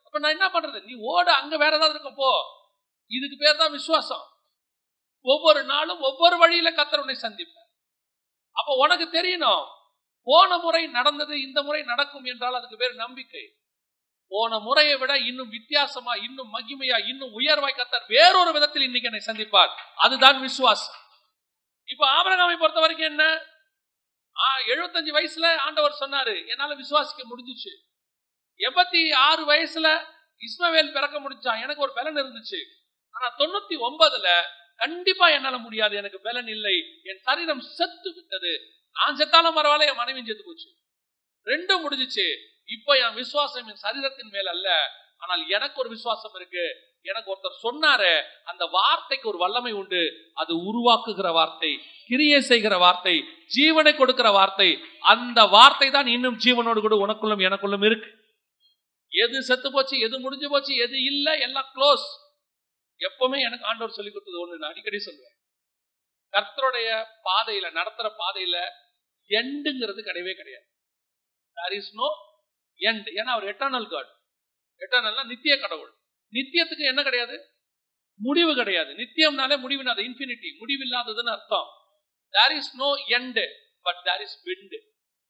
அப்ப நான் என்ன பண்றது நீ ஓடு அங்க வேற ஏதாவது இருக்க போ இதுக்கு பேர் தான் விசுவாசம் ஒவ்வொரு நாளும் ஒவ்வொரு வழியில கத்தர் உன்னை சந்திப்பார் அப்ப உனக்கு தெரியணும் போன முறை நடந்தது இந்த முறை நடக்கும் என்றால் அதுக்கு பேர் நம்பிக்கை போன முறையை விட இன்னும் வித்தியாசமா இன்னும் மகிமையா இன்னும் உயர்வாய் கத்தர் வேறொரு விதத்தில் இன்னைக்கு என்னை சந்திப்பார் அதுதான் விசுவாசம் இப்ப ஆபரகாமை பொறுத்த வரைக்கும் என்ன எழுபத்தஞ்சு வயசுல ஆண்டவர் சொன்னாரு என்னால விசுவாசிக்க முடிஞ்சிச்சு எண்பத்தி ஆறு வயசுல இஸ்மவேல் பிறக்க முடிச்சான் எனக்கு ஒரு பலன் இருந்துச்சு ஆனா தொண்ணூத்தி ஒன்பதுல கண்டிப்பா என்னால முடியாது எனக்கு பலன் இல்லை என் சரீரம் செத்து விட்டது நான் செத்தாலும் பரவாயில்ல என் மனைவி செத்து போச்சு ரெண்டும் முடிஞ்சிச்சு இப்ப என் விசுவாசம் என் சரீரத்தின் மேல் அல்ல ஆனால் எனக்கு ஒரு விசுவாசம் இருக்கு எனக்கு ஒருத்தர் சொன்னாரு அந்த வார்த்தைக்கு ஒரு வல்லமை உண்டு அது உருவாக்குகிற வார்த்தை கிரியை செய்கிற வார்த்தை ஜீவனை கொடுக்கிற வார்த்தை அந்த வார்த்தை தான் இன்னும் ஜீவனோடு கூட உனக்குள்ளும் எனக்குள்ளும் இருக்கு எது செத்து போச்சு எது முடிஞ்சு போச்சு எது இல்ல எல்லாம் க்ளோஸ் எப்பவுமே எனக்கு ஆண்டவர் சொல்லி கொடுத்தது ஒண்ணு நான் அடிக்கடி சொல்லுவேன் கர்த்தருடைய பாதையில நடத்துற பாதையில எண்டுங்கிறது கிடையவே கிடையாது தேர் இஸ் நோ எண்ட் ஏன்னா அவர் எட்டர்னல் காட் எட்டர்னல்னா நித்திய கடவுள் நித்தியத்துக்கு என்ன கிடையாது முடிவு கிடையாது நித்தியம்னாலே முடிவினாது இன்ஃபினிட்டி முடிவில்லாததுன்னு அர்த்தம் there is no end but there is bend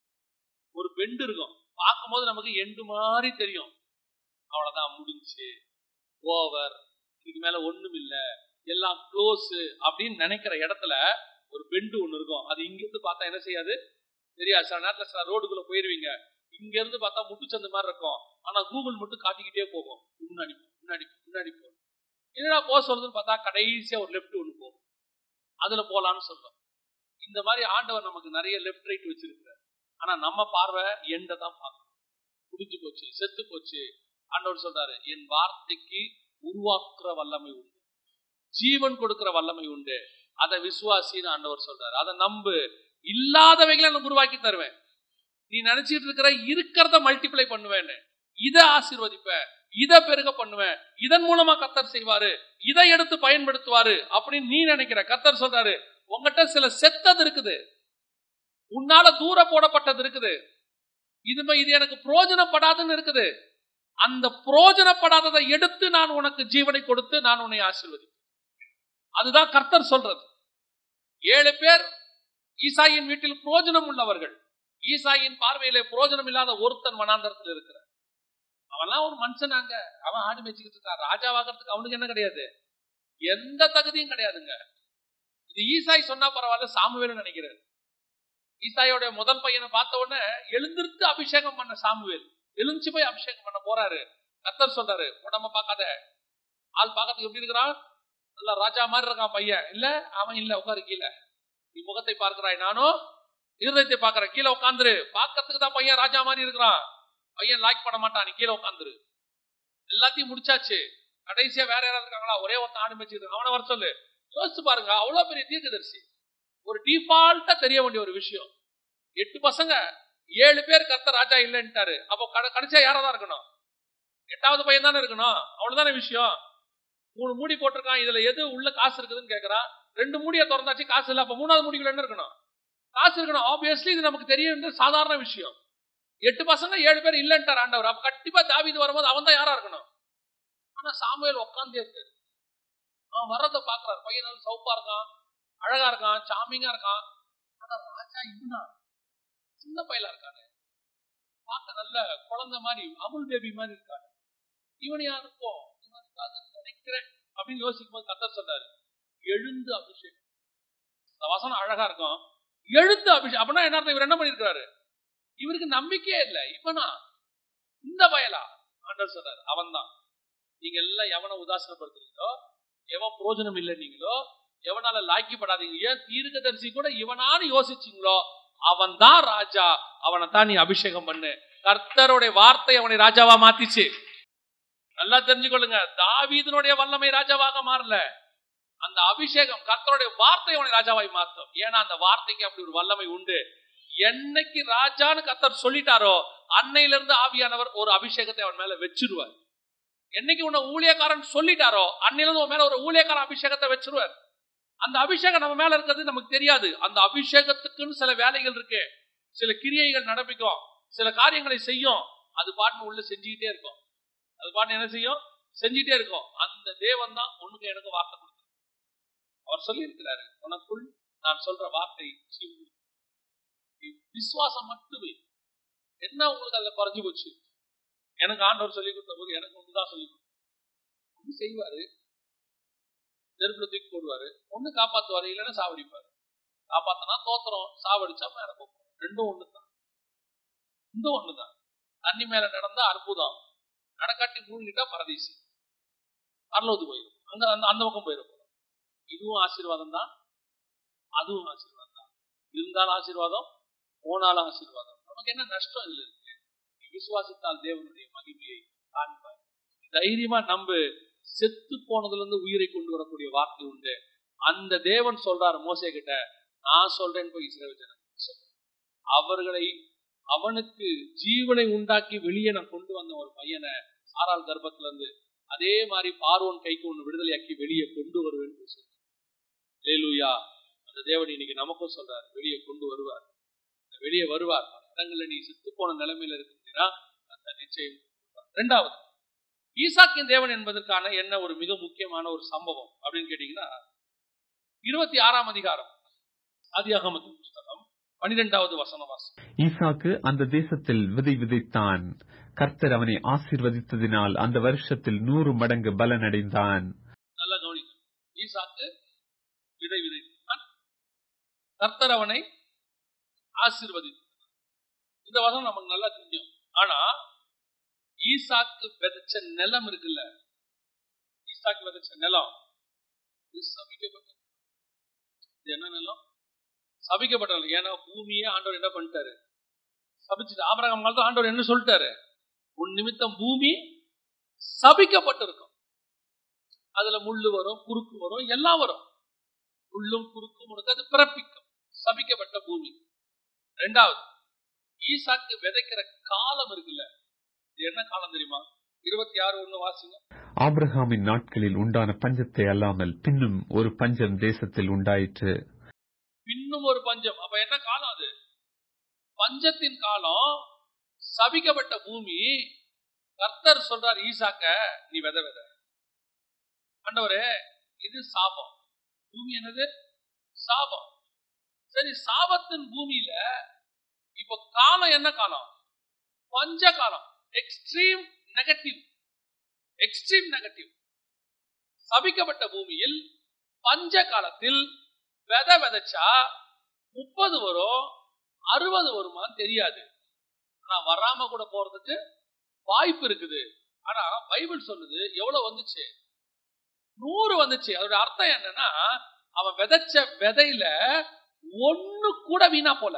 ஒரு பெண்டு இருக்கும் பார்க்கும்போது நமக்கு எண்டு மாதிரி தெரியும் அவ்வளவுதான் முடிஞ்சு ஓவர் இதுக்கு மேல ஒண்ணும் இல்ல எல்லாம் க்ளோஸ் அப்படின்னு நினைக்கிற இடத்துல ஒரு பெண்டு ஒண்ணு இருக்கும் அது இங்க இருந்து பார்த்தா என்ன செய்யாது தெரியாது சில நேரத்துல சில ரோடுக்குள்ள போயிருவீங்க இங்க இருந்து பார்த்தா முட்டுச்சந்து மாதிரி இருக்கும் ஆனா கூகுள் மட்டும் காட்டிக்கிட்டே போகும் முன்னாடி முன்னாடி முன்னாடி போகும் என்னடா போக சொல்றதுன்னு பார்த்தா கடைசியா ஒரு லெஃப்ட் ஒண்ணு போகும் அதுல போலான்னு சொல்றோம் இந்த மாதிரி ஆண்டவர் நமக்கு நிறைய லெஃப்ட் ரைட் வச்சிருக்கிறார் ஆனா நம்ம பார்வை எண்ட தான் பார்க்கணும் முடிஞ்சு போச்சு செத்து போச்சு ஆண்டவர் சொல்றாரு என் வார்த்தைக்கு உருவாக்குற வல்லமை உண்டு ஜீவன் கொடுக்கிற வல்லமை உண்டு அதை விசுவாசின்னு ஆண்டவர் சொல்றாரு அதை நம்பு இல்லாதவைகளை நான் உருவாக்கி தருவேன் நீ நினைச்சிட்டு இருக்கிற இருக்கிறத மல்டிப்ளை பண்ணுவேன்னு இதை ஆசீர்வதிப்ப இதை பெருக பண்ணுவேன் இதன் மூலமா கத்தர் செய்வாரு இதை எடுத்து பயன்படுத்துவாரு அப்படின்னு நீ நினைக்கிற கத்தர் சொல்றாரு உங்ககிட்ட சில செத்தது இருக்குது உன்னால தூர போடப்பட்டது இருக்குது இது இது எனக்கு புரோஜனப்படாதுன்னு இருக்குது அந்த புரோஜனப்படாததை எடுத்து நான் உனக்கு ஜீவனை கொடுத்து நான் உன்னை ஆசீர்வதிப்பேன் அதுதான் கர்த்தர் சொல்றது ஏழு பேர் ஈசாயின் வீட்டில் புரோஜனம் உள்ளவர்கள் ஈசாயின் பார்வையிலே புரோஜனம் இல்லாத ஒருத்தன் வனாந்தரத்தில் இருக்கிறார் அவன்லாம் ஒரு மனுஷனாங்க அவன் ஆடி மேய்ச்சிக்கிட்டு இருக்கான் ராஜாவாகிறதுக்கு அவனுக்கு என்ன கிடையாது எந்த தகுதியும் கிடையாதுங்க இது ஈசாய் சொன்னா பரவாயில்ல சாமுவேல் நினைக்கிறார் ஈசாயோட முதல் பையனை பார்த்த உடனே எழுந்திருத்து அபிஷேகம் பண்ண சாமுவேல் எழுந்து போய் அபிஷேகம் பண்ண போறாரு கத்தர் சொல்றாரு உடம்ப பார்க்காத ஆள் பார்க்கறதுக்கு எப்படி இருக்கிறான் நல்ல ராஜா மாதிரி இருக்கான் பையன் இல்ல அவன் இல்ல உட்காரு கீழே நீ முகத்தை பார்க்கிறாய் நானும் இருதயத்தை பார்க்கறேன் கீழே உட்காந்துரு பார்க்கறதுக்கு தான் பையன் ராஜா மாதிரி இருக்கிறான் பையன் லாய்க் பண்ண மாட்டான் நீ கீழே உட்காந்துரு எல்லாத்தையும் முடிச்சாச்சு கடைசியா வேற யாராவது இருக்காங்களா ஒரே ஒருத்தன் ஆடு வச்சுக்கிட்டு அவனை வர சொல்லு யோசிச்சு பாருங்க அவ்வளவு பெரிய தீர்க்கதரிசி ஒரு டிஃபால்ட்டா தெரிய வேண்டிய ஒரு விஷயம் எட்டு பசங்க ஏழு பேர் கர்த்த ராஜா இல்லைன்ட்டாரு அப்போ கடைசியா யாரா தான் இருக்கணும் எட்டாவது பையன் தானே இருக்கணும் அவ்வளவுதானே விஷயம் மூணு மூடி போட்டிருக்கான் இதுல எது உள்ள காசு இருக்குதுன்னு கேக்குறான் ரெண்டு மூடியை திறந்தாச்சு காசு இல்ல அப்ப மூணாவது மூடிக்குள்ள என்ன இருக்கணும் காசு இருக்கணும் ஆப்வியஸ்லி இது நமக்கு தெரியும் சாதாரண விஷயம் எட்டு பசங்க ஏழு பேர் இல்லைன்ட்டார் ஆண்டவர் அப்ப கண்டிப்பா தாவிது வரும்போது அவன் தான் யாரா இருக்கணும் ஆனா சாமுவேல் உட்காந்தே இருக்காரு அவன் வர்றதை பாக்குறாரு பையன் சவுப்பா இருக்கான் அழகா இருக்கான் சாமிங்கா இருக்கான் ஆனா ராஜா இவனா சின்ன பையலா இருக்காரு பார்க்க நல்ல குழந்தை மாதிரி அமுல் பேபி மாதிரி இருக்காரு இவனையா இருக்கும் நினைக்கிறேன் அப்படின்னு யோசிக்கும் போது கத்தர் சொல்றாரு எழுந்து அபிஷேகம் இந்த வசனம் அழகா இருக்கும் எழுந்து அபிஷேகம் அப்படின்னா என்ன அர்த்தம் இவர் என்ன பண்ணிருக்காரு இவருக்கு நம்பிக்கையே இல்லை இவனா இந்த பயலா ஆண்டர் சொல்றாரு அவன் தான் நீங்க எல்லாம் எவனை உதாசனப்படுத்துறீங்களோ எவன் பிரோஜனம் இல்லை நீங்களோ எவனால லாய்க்கப்படாதீங்க ஏன் தீர்க்க தரிசி கூட இவனான்னு யோசிச்சீங்களோ அவன் தான் ராஜா அவனை தான் நீ அபிஷேகம் பண்ணு கர்த்தருடைய வார்த்தை அவனை ராஜாவா மாத்திச்சு நல்லா தெரிஞ்சுக்கொள்ளுங்க தாவீதனுடைய வல்லமை ராஜாவாக மாறல அந்த அபிஷேகம் கர்த்தருடைய வார்த்தை அவனை ராஜாவாய் மாத்தும் ஏன்னா அந்த வார்த்தைக்கு அப்படி ஒரு வல்லமை உண்டு என்னைக்கு ராஜான்னு கர்த்தர் சொல்லிட்டாரோ அன்னையில இருந்து ஆவியானவர் ஒரு அபிஷேகத்தை அவன் மேல வச்சிருவார் என்னைக்கு உன்னை ஊழியக்காரன் சொல்லிட்டாரோ அன்னையில இருந்து உன் மேல ஒரு ஊழியக்காரன் அபிஷேகத்தை வச்சிருவார் அந்த அபிஷேகம் நம்ம மேல இருக்கிறது நமக்கு தெரியாது அந்த அபிஷேகத்துக்குன்னு சில வேலைகள் இருக்கு சில கிரியைகள் நடப்பிக்கும் சில காரியங்களை செய்யும் அது பாட்டு உள்ள செஞ்சுக்கிட்டே இருக்கும் அது பாட்டு என்ன செய்யும் செஞ்சிட்டே இருக்கும் அந்த தேவன் தான் உனக்கு எனக்கு வார்த்தை கொடுத்தார் அவர் சொல்லி இருக்கிறாரு உனக்குள் நான் சொல்ற வார்த்தை ஜீவன். நீ விசுவாசம் மட்டுமே என்ன உங்களுக்கு அதுல குறைஞ்சு போச்சு எனக்கு ஆண்டவர் சொல்லி கொடுத்த போது எனக்கு ஒண்ணுதான் சொல்லி கொடுத்தாரு ஒண்ணு செய்வாரு நெருப்புல தூக்கி போடுவாரு ஒண்ணு காப்பாத்துவாரு இல்லைன்னா சாவடிப்பாரு காப்பாத்தினா தோத்துறோம் சாவடிச்சா மேல போகும் ரெண்டும் ஒண்ணுதான் இந்த ஒண்ணுதான் தண்ணி மேல நடந்தா அற்புதம் நடக்காட்டி மூழ்கிட்டா பரதீசி பரலோது போயிடும் அங்க அந்த அந்த பக்கம் போயிடும் இதுவும் ஆசீர்வாதம் தான் அதுவும் ஆசீர்வாதம் தான் இருந்தாலும் ஆசீர்வாதம் போனாலும் ஆசீர்வாதம் நமக்கு என்ன நஷ்டம் இதுல இருக்கு நீ விசுவாசித்தால் தேவனுடைய மகிமையை காண்பாய் தைரியமா நம்ப செத்து போனதுல இருந்து உயிரை கொண்டு வரக்கூடிய வார்த்தை உண்டு அந்த தேவன் சொல்றாரு மோசே கிட்ட நான் சொல்றேன் போய் இஸ்ரேல் ஜனங்களுக்கு சொல்லு. அவர்களை அவனுக்கு ஜீவனை உண்டாக்கி வெளியே நான் கொண்டு வந்த ஒரு பையனை சாரால் கர்ப்பத்துல இருந்து அதே மாதிரி பார்வோன் கைக்கு ஒண்ணு விடுதலையாக்கி வெளியே கொண்டு வருவேன் லேலூயா அந்த தேவன் இன்னைக்கு நமக்கும் சொல்றார் வெளியே கொண்டு வருவார் வெளியே வருவார் பல இடங்கள்ல நீ செத்து போன நிலைமையில இருக்கிறீங்கன்னா அந்த நிச்சயம் கொடுப்பார். ரெண்டாவது ஈசாக்கின் தேவன் என்பதற்கான என்ன ஒரு மிக முக்கியமான ஒரு சம்பவம் அப்படின்னு கேட்டீங்கன்னா இருபத்தி ஆறாம் அதிகாரம் ஆதியாகமத்தின் புஸ்தகம் பன்னிரெண்டாவது வசன வாசம் ஈசாக்கு அந்த தேசத்தில் விதை விதைத்தான் கர்த்தர் அவனை ஆசீர்வதித்ததினால் அந்த வருஷத்தில் நூறு மடங்கு பலனடைந்தான் நல்லா கவனிக்கணும் ஈசாக்கு விதை விதைத்தான் கர்த்தர் அவனை ஆசீர்வதித்தார் இந்த வசனம் நமக்கு நல்லா தெரியும் ஆனா ஈசாக்கு விதைச்ச நிலம் இருக்குல்ல ஈசாக்கு விதைச்ச நிலம் இது சபிக்கப்பட்ட இது என்ன நிலம் சபிக்கப்பட்ட நிலம் ஏன்னா பூமியே ஆண்டவர் என்ன பண்ணிட்டாரு சபிச்சுட்டு ஆபரகம் காலத்துல ஆண்டவர் என்ன சொல்லிட்டாரு உன் நிமித்தம் பூமி சபிக்கப்பட்டிருக்கும் அதுல முள்ளு வரும் குறுக்கு வரும் எல்லாம் வரும் முள்ளும் குறுக்கும் உனக்கு அது பிறப்பிக்கும் சபிக்கப்பட்ட பூமி ரெண்டாவது ஈசாக்கு விதைக்கிற காலம் இருக்குல்ல இது என்ன காலம் தெரியுமா இருபத்தி ஆறு ஒண்ணு வாசிங்க ஆபிரகாமின் நாட்களில் உண்டான பஞ்சத்தை அல்லாமல் பின்னும் ஒரு பஞ்சம் தேசத்தில் உண்டாயிற்று இன்னும் ஒரு பஞ்சம் அப்ப என்ன காலம் அது பஞ்சத்தின் காலம் சபிக்கப்பட்ட பூமி கர்த்தர் சொல்றார் ஈசாக்க நீ வித வித ஆண்டவரே இது சாபம் பூமி என்னது சாபம் சரி சாபத்தின் பூமியில இப்ப காலம் என்ன காலம் பஞ்ச காலம் எக்ஸ்ட்ரீம் நெகட்டிவ் எக்ஸ்ட்ரீம் நெகட்டிவ் சபிக்கப்பட்ட பூமியில் பஞ்ச காலத்தில் விதை விதைச்சா முப்பது வரும் அறுபது வருமான்னு தெரியாது ஆனா வராம கூட போறதுக்கு வாய்ப்பு இருக்குது ஆனா பைபிள் சொல்லுது எவ்வளவு வந்துச்சு நூறு வந்துச்சு அதோட அர்த்தம் என்னன்னா அவன் விதைச்ச விதையில ஒண்ணு கூட வீணா போல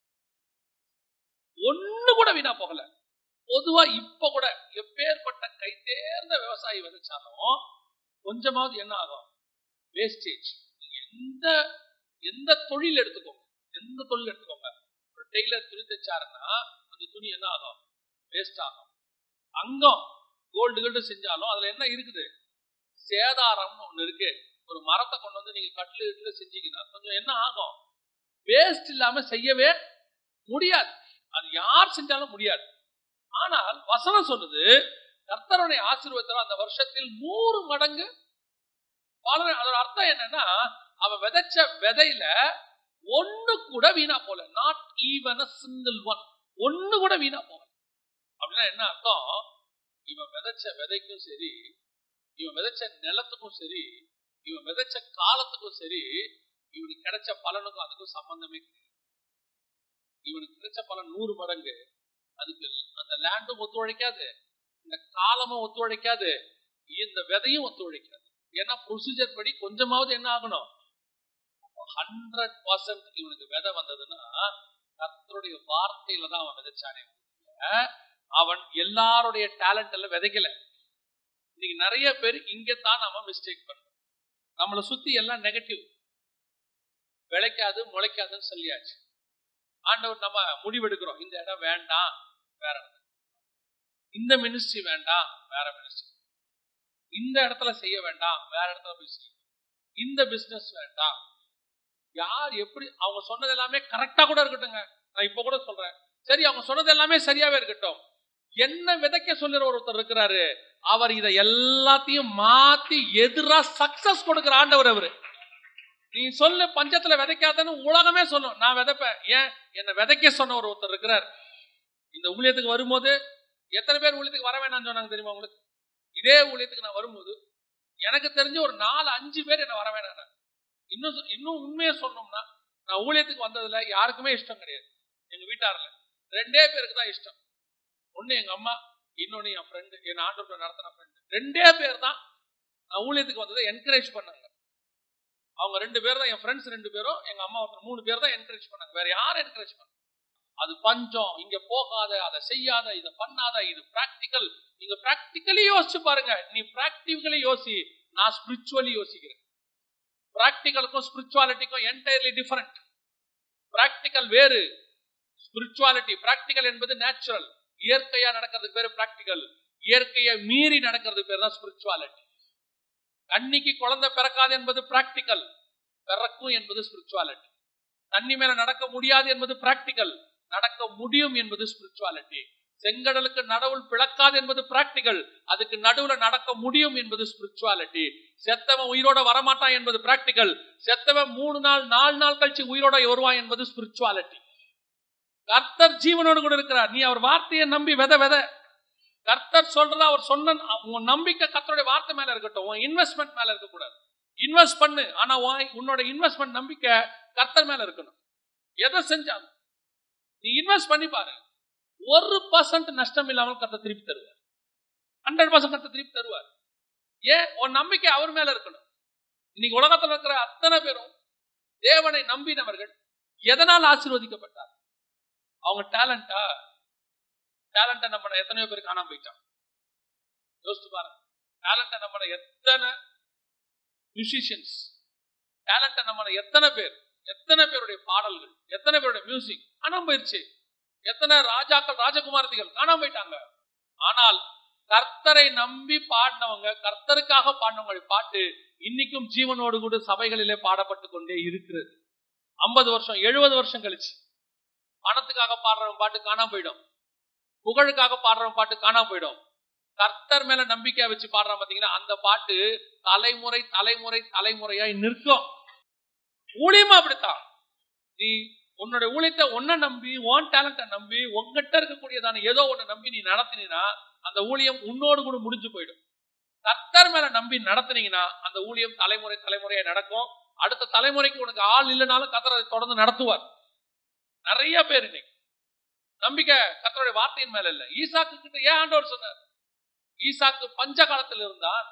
ஒண்ணு கூட வீணா போகல பொதுவா இப்ப கூட எப்பேற்பட்ட கை தேர்ந்த விவசாயி விதைச்சாலும் கொஞ்சமாவது என்ன ஆகும் வேஸ்டேஜ் நீங்க எந்த எந்த தொழில் எடுத்துக்கோங்க எந்த தொழில் எடுத்துக்கோங்க ஒரு டெய்லர் துணி தைச்சாருன்னா அந்த துணி என்ன ஆகும் வேஸ்ட் ஆகும் அங்கம் கோல்டு கோல்டு செஞ்சாலும் அதுல என்ன இருக்குது சேதாரம் ஒண்ணு இருக்கு ஒரு மரத்தை கொண்டு வந்து நீங்க கட்டில இட்டுல செஞ்சீங்கன்னா கொஞ்சம் என்ன ஆகும் வேஸ்ட் இல்லாம செய்யவே முடியாது அது யார் செஞ்சாலும் முடியாது ஆனால் வசனம் சொல்லுது கர்த்தரனை ஆசீர்வதித்தார் அந்த வருஷத்தில் நூறு மடங்கு பலன் அதோட அர்த்தம் என்னன்னா அவன் விதைச்ச விதையில ஒண்ணு கூட வீணா போல not even a single one ஒண்ணு கூட வீணா போகல அப்படின்னா என்ன அர்த்தம் இவன் விதைச்ச விதைக்கும் சரி இவன் விதைச்ச நிலத்துக்கும் சரி இவன் விதைச்ச காலத்துக்கும் சரி இவனுக்கு கிடைச்ச பலனுக்கும் அதுக்கும் சம்பந்தமே கிடையாது இவனுக்கு கிடைச்ச பலன் நூறு மடங்கு அதுக்கு அந்த லேண்டும் ஒத்துழைக்காது இந்த காலமும் ஒத்துழைக்காது இந்த விதையும் ஒத்துழைக்காது ஏன்னா ப்ரொசீஜர் படி கொஞ்சமாவது என்ன ஆகணும் ஹண்ட்ரட் பர்சன்ட் இவனுக்கு விதை வந்ததுன்னா கர்த்தருடைய வார்த்தையில தான் அவன் விதைச்சானே ஒழிய, அவன் எல்லாருடைய டேலண்ட் எல்லாம் விதைக்கல இன்னைக்கு நிறைய பேர் இங்க தான் நம்ம மிஸ்டேக் பண்றோம் நம்மளை சுத்தி எல்லாம் நெகட்டிவ் விளைக்காது முளைக்காதுன்னு சொல்லியாச்சு ஆண்டவர் நம்ம முடிவெடுக்கிறோம் இந்த இடம் வேண்டாம் வேற இடம் இந்த மினிஸ்ட்ரி வேண்டாம் வேற மினிஸ்ட்ரி இந்த இடத்துல செய்ய வேண்டாம் வேற இடத்துல போய் செய்யும் இந்த பிசினஸ் வேண்டாம் யார் எப்படி அவங்க சொன்னது எல்லாமே கரெக்டா கூட இருக்கட்டுங்க நான் இப்ப கூட சொல்றேன் சரி அவங்க சொன்னது எல்லாமே சரியாவே இருக்கட்டும் என்ன விதைக்க சொல்லுற ஒருத்தர் இருக்கிறாரு அவர் இதை எல்லாத்தையும் மாத்தி எதிரா சக்சஸ் கொடுக்கிற ஆண்டவர் அவரு நீ சொல்லு பஞ்சத்துல விதைக்காதன்னு உலகமே சொல்லும் நான் விதைப்பேன் ஏன் என்ன விதைக்க சொன்ன ஒரு ஒருத்தர் இருக்கிறார் இந்த ஊழியத்துக்கு வரும்போது எத்தனை பேர் ஊழியத்துக்கு வர வேணாம்னு சொன்னாங்க தெரியுமா உங்களுக்கு இதே ஊழியத்துக்கு நான் வரும்போது எனக்கு தெரிஞ்ச ஒரு நாலு அஞ்சு பேர் என்ன வர வேணாம் இன்னும் சொ- இன்னும் உண்மையை சொன்னோம்னா நான் ஊழியத்துக்கு வந்ததுல யாருக்குமே இஷ்டம் கிடையாது எங்க வீட்டார்ல ரெண்டே பேருக்கு தான் இஷ்டம் ஒண்ணு எங்க அம்மா இன்னொன்னு என் ஃப்ரெண்டு என் ஆண்டோட நடத்தின ஃப்ரெண்டு ரெண்டே பேர் தான் நான் ஊழியத்துக்கு வந்ததை என்கரேஜ் பண்ணாங்க அவங்க ரெண்டு பேர் தான் என் ஃப்ரெண்ட்ஸ் ரெண்டு பேரும் எங்க அம்மா ஒருத்தர் மூணு பேர் தான் என்கரேஜ் பண்ணாங்க வேற யாரும் என்கரேஜ் பண்ண அது பஞ்சம் இங்க போகாத அதை செய்யாத இதை பண்ணாத இது பிராக்டிக்கல் நீங்க பிராக்டிக்கலி யோசிச்சு பாருங்க நீ பிராக்டிக்கலி யோசி நான் ஸ்பிரிச்சுவலி யோசிக்கிறேன் பிராக்டிக்கலுக்கும் ஸ்பிரிச்சுவாலிட்டிக்கும் என்டையர்லி டிஃபரெண்ட் பிராக்டிக்கல் வேறு ஸ்பிரிச்சுவாலிட்டி பிராக்டிக்கல் என்பது நேச்சுரல் இயற்கையா நடக்கிறதுக்கு பேரு பிராக்டிக்கல் இயற்கையை மீறி நடக்கிறதுக்கு பேர் தான் ஸ்பிரிச்சுவாலிட்டி கண்ணிக்கு குழந்தை பிறக்காது என்பது பிராக்டிக்கல் பிறக்கும் என்பது ஸ்பிரிச்சுவாலிட்டி தண்ணி மேல நடக்க முடியாது என்பது பிராக்டிக்கல் நடக்க முடியும் என்பது ஸ்பிரிச்சுவாலிட்டி செங்கடலுக்கு நடுவுள் பிளக்காது என்பது பிராக்டிக்கல் அதுக்கு நடுவுல நடக்க முடியும் என்பது ஸ்பிரிச்சுவாலிட்டி செத்தவன் உயிரோட வரமாட்டான் என்பது பிராக்டிக்கல் செத்தவன் மூணு நாள் நாலு நாள் கழிச்சு உயிரோட வருவான் என்பது ஸ்பிரிச்சுவாலிட்டி கர்த்தர் ஜீவனோடு கூட இருக்கிறார் நீ அவர் வார்த்தையை நம்பி வித வித கர்த்தர் சொல்றத அவர் சொன்ன உன் நம்பிக்கை கர்த்தருடைய வார்த்தை மேல இருக்கட்டும் உன் இன்வெஸ்ட்மெண்ட் மேல இருக்கக்கூடாது இன்வெஸ்ட் பண்ணு ஆனா உன் உன்னோட இன்வெஸ்ட்மெண்ட் நம்பிக்கை கர்த்தர் மேல இருக்கணும் எதை செஞ்சாலும் நீ இன்வெஸ்ட் பண்ணி பாரு ஒரு பர்சன்ட் நஷ்டம் இல்லாமல் கர்த்தர் திருப்பி தருவார் ஹண்ட்ரட் பர்சன்ட் கர்த்தர் திருப்பி தருவார் ஏன் உன் நம்பிக்கை அவர் மேல இருக்கணும் இன்னைக்கு உலகத்துல இருக்கிற அத்தனை பேரும் தேவனை நம்பினவர்கள் எதனால் ஆசீர்வதிக்கப்பட்டார் அவங்க டேலண்டா டேலண்ட நம்ம எத்தனையோ பேர் காணாம போயிட்டான் யோசிச்சு பாருங்க டேலண்ட நம்ம எத்தனை மியூசிஷியன்ஸ் டேலண்ட நம்ம எத்தனை பேர் எத்தனை பேருடைய பாடல்கள் எத்தனை பேருடைய மியூசிக் காணாம போயிருச்சு எத்தனை ராஜாக்கள் ராஜகுமாரதிகள் காணாம போயிட்டாங்க ஆனால் கர்த்தரை நம்பி பாடினவங்க கர்த்தருக்காக பாடினவங்க பாட்டு இன்னைக்கும் ஜீவனோடு கூட சபைகளிலே பாடப்பட்டு கொண்டே இருக்கிறது ஐம்பது வருஷம் எழுபது வருஷம் கழிச்சு பணத்துக்காக பாடுறவன் பாட்டு காணாம போயிடும் புகழுக்காக பாடுறவன் பாட்டு காணாம போயிடும் கர்த்தர் மேல நம்பிக்கை வச்சு பாடுறான் பாத்தீங்கன்னா அந்த பாட்டு தலைமுறை தலைமுறை தலைமுறையாய் நிற்கும் ஊழியமா அப்படித்தான் நீ உன்னுடைய ஊழியத்தை ஒன்ன நம்பி உன் டேலண்ட நம்பி உங்ககிட்ட இருக்கக்கூடியதான ஏதோ ஒண்ணு நம்பி நீ நடத்தினா அந்த ஊழியம் உன்னோடு கூட முடிஞ்சு போயிடும் கர்த்தர் மேல நம்பி நடத்துனீங்கன்னா அந்த ஊழியம் தலைமுறை தலைமுறையா நடக்கும் அடுத்த தலைமுறைக்கு உனக்கு ஆள் இல்லைனாலும் கர்த்தர் அதை தொடர்ந்து நடத்துவார் நிறைய பேர் இன்னைக்கு நம்பிக்கை கர்த்தருடைய வார்த்தையின் மேல இல்ல ஈசாக்கு கிட்ட ஏன் ஆண்டவர் சொன்னார் ஈசாக்கு பஞ்ச காலத்தில் இருந்தான்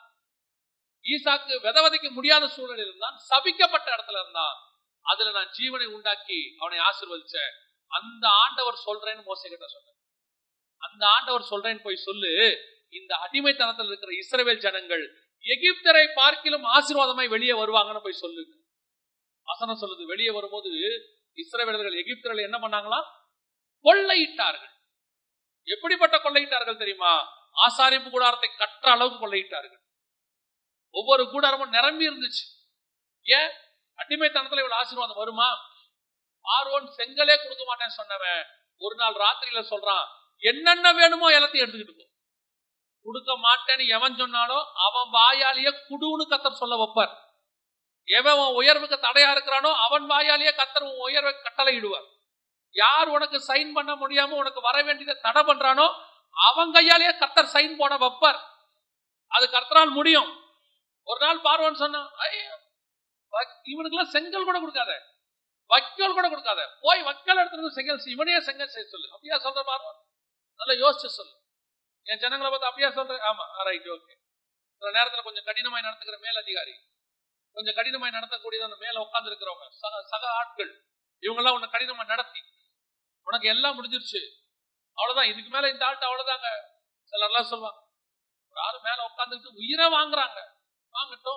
ஈசாக்கு வித விதைக்க முடியாத சூழலில் இருந்தான் சபிக்கப்பட்ட இடத்துல இருந்தான் அதுல நான் ஜீவனை உண்டாக்கி அவனை ஆசிர்வதிச்சேன் அந்த ஆண்டவர் சொல்றேன்னு மோசை கிட்ட சொன்னேன் அந்த ஆண்டவர் சொல்றேன்னு போய் சொல்லு இந்த அடிமைத்தனத்தில் இருக்கிற இஸ்ரவேல் ஜனங்கள் எகிப்தரை பார்க்கிலும் ஆசீர்வாதமாய் வெளியே வருவாங்கன்னு போய் சொல்லு வசனம் சொல்லுது வெளியே வரும்போது இஸ்ரவேலர்கள் எகிப்தர்கள் என்ன பண்ணாங்களா கொள்ளையிட்டார்கள் எப்படிப்பட்ட கொள்ளையிட்டார்கள் தெரியுமா ஆசாரிப்பு கூடாரத்தை கற்ற அளவுக்கு கொள்ளையிட்டார்கள் ஒவ்வொரு கூடாரமும் நிரம்பி இருந்துச்சு ஏன் அடிமைத்தனத்துல இவ்வளவு ஆசீர்வாதம் வருமா பார்வோன் செங்கலே கொடுக்க மாட்டேன்னு சொன்னவன் ஒரு நாள் ராத்திரியில சொல்றான் என்னென்ன வேணுமோ எல்லாத்தையும் எடுத்துக்கிட்டு போ கொடுக்க மாட்டேன்னு எவன் சொன்னாலும் அவன் வாயாலேயே குடுன்னு கத்தர் சொல்ல வைப்பார் எவன் உன் உயர்வுக்கு தடையா இருக்கிறானோ அவன் வாயாலேயே கத்தர் உன் உயர்வை கட்டளை இடுவார் யார் உனக்கு சைன் பண்ண முடியாம உனக்கு வர வேண்டியதை தடை பண்றானோ அவன் கையாலேயே கத்தர் சைன் போட வைப்பார் அது கர்த்தரால் முடியும் ஒரு நாள் பார்வன் சொன்னான் இவனுக்கெல்லாம் செங்கல் கூட கொடுக்காத வைக்கோல் கூட கொடுக்காத போய் வக்கல் எடுத்துட்டு செங்கல் செய். இவனே செங்கல் செய்ய சொல்லு அப்படியா சொல்ற பார்வன் நல்லா யோசிச்சு சொல்லு என் ஜனங்களை பார்த்து அப்படியா சொல்றேன் ஆமா ரைட் ஓகே சில நேரத்துல கொஞ்சம் கடினமாய் நடத்துக்கிற மேல் அதிகாரி கொஞ்சம் கடினமாய் நடத்தக்கூடியதான மேல உட்கார்ந்து இருக்கிறவங்க சக சக ஆட்கள் இவங்கெல்லாம் உன்னை கடினமா நடத்தி உனக்கு எல்லாம் முடிஞ்சிருச்சு அவ்வளவுதான் இதுக்கு மேல இந்த ஆள்கிட்ட அவ்வளவுதாங்க சிலர்லாம் சொல்லுவாங்க ஒரு ஆளு மேல உட்காந்துட்டு உயிரை வாங்குறாங்க வாங்கட்டும்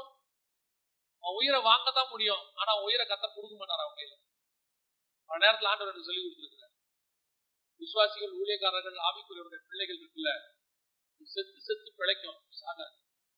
அவன் உயிரை வாங்க தான் முடியும் ஆனா அவன் உயிரை கத்த கொடுக்க மாட்டார் அவங்க கையில பல நேரத்துல ஆண்டவர் எனக்கு சொல்லி கொடுத்துருக்கிறார் விசுவாசிகள் ஊழியக்காரர்கள் ஆவிக்குரியவருடைய பிள்ளைகள் இருக்குல்ல செத்து செத்து பிழைக்கும் சாகாது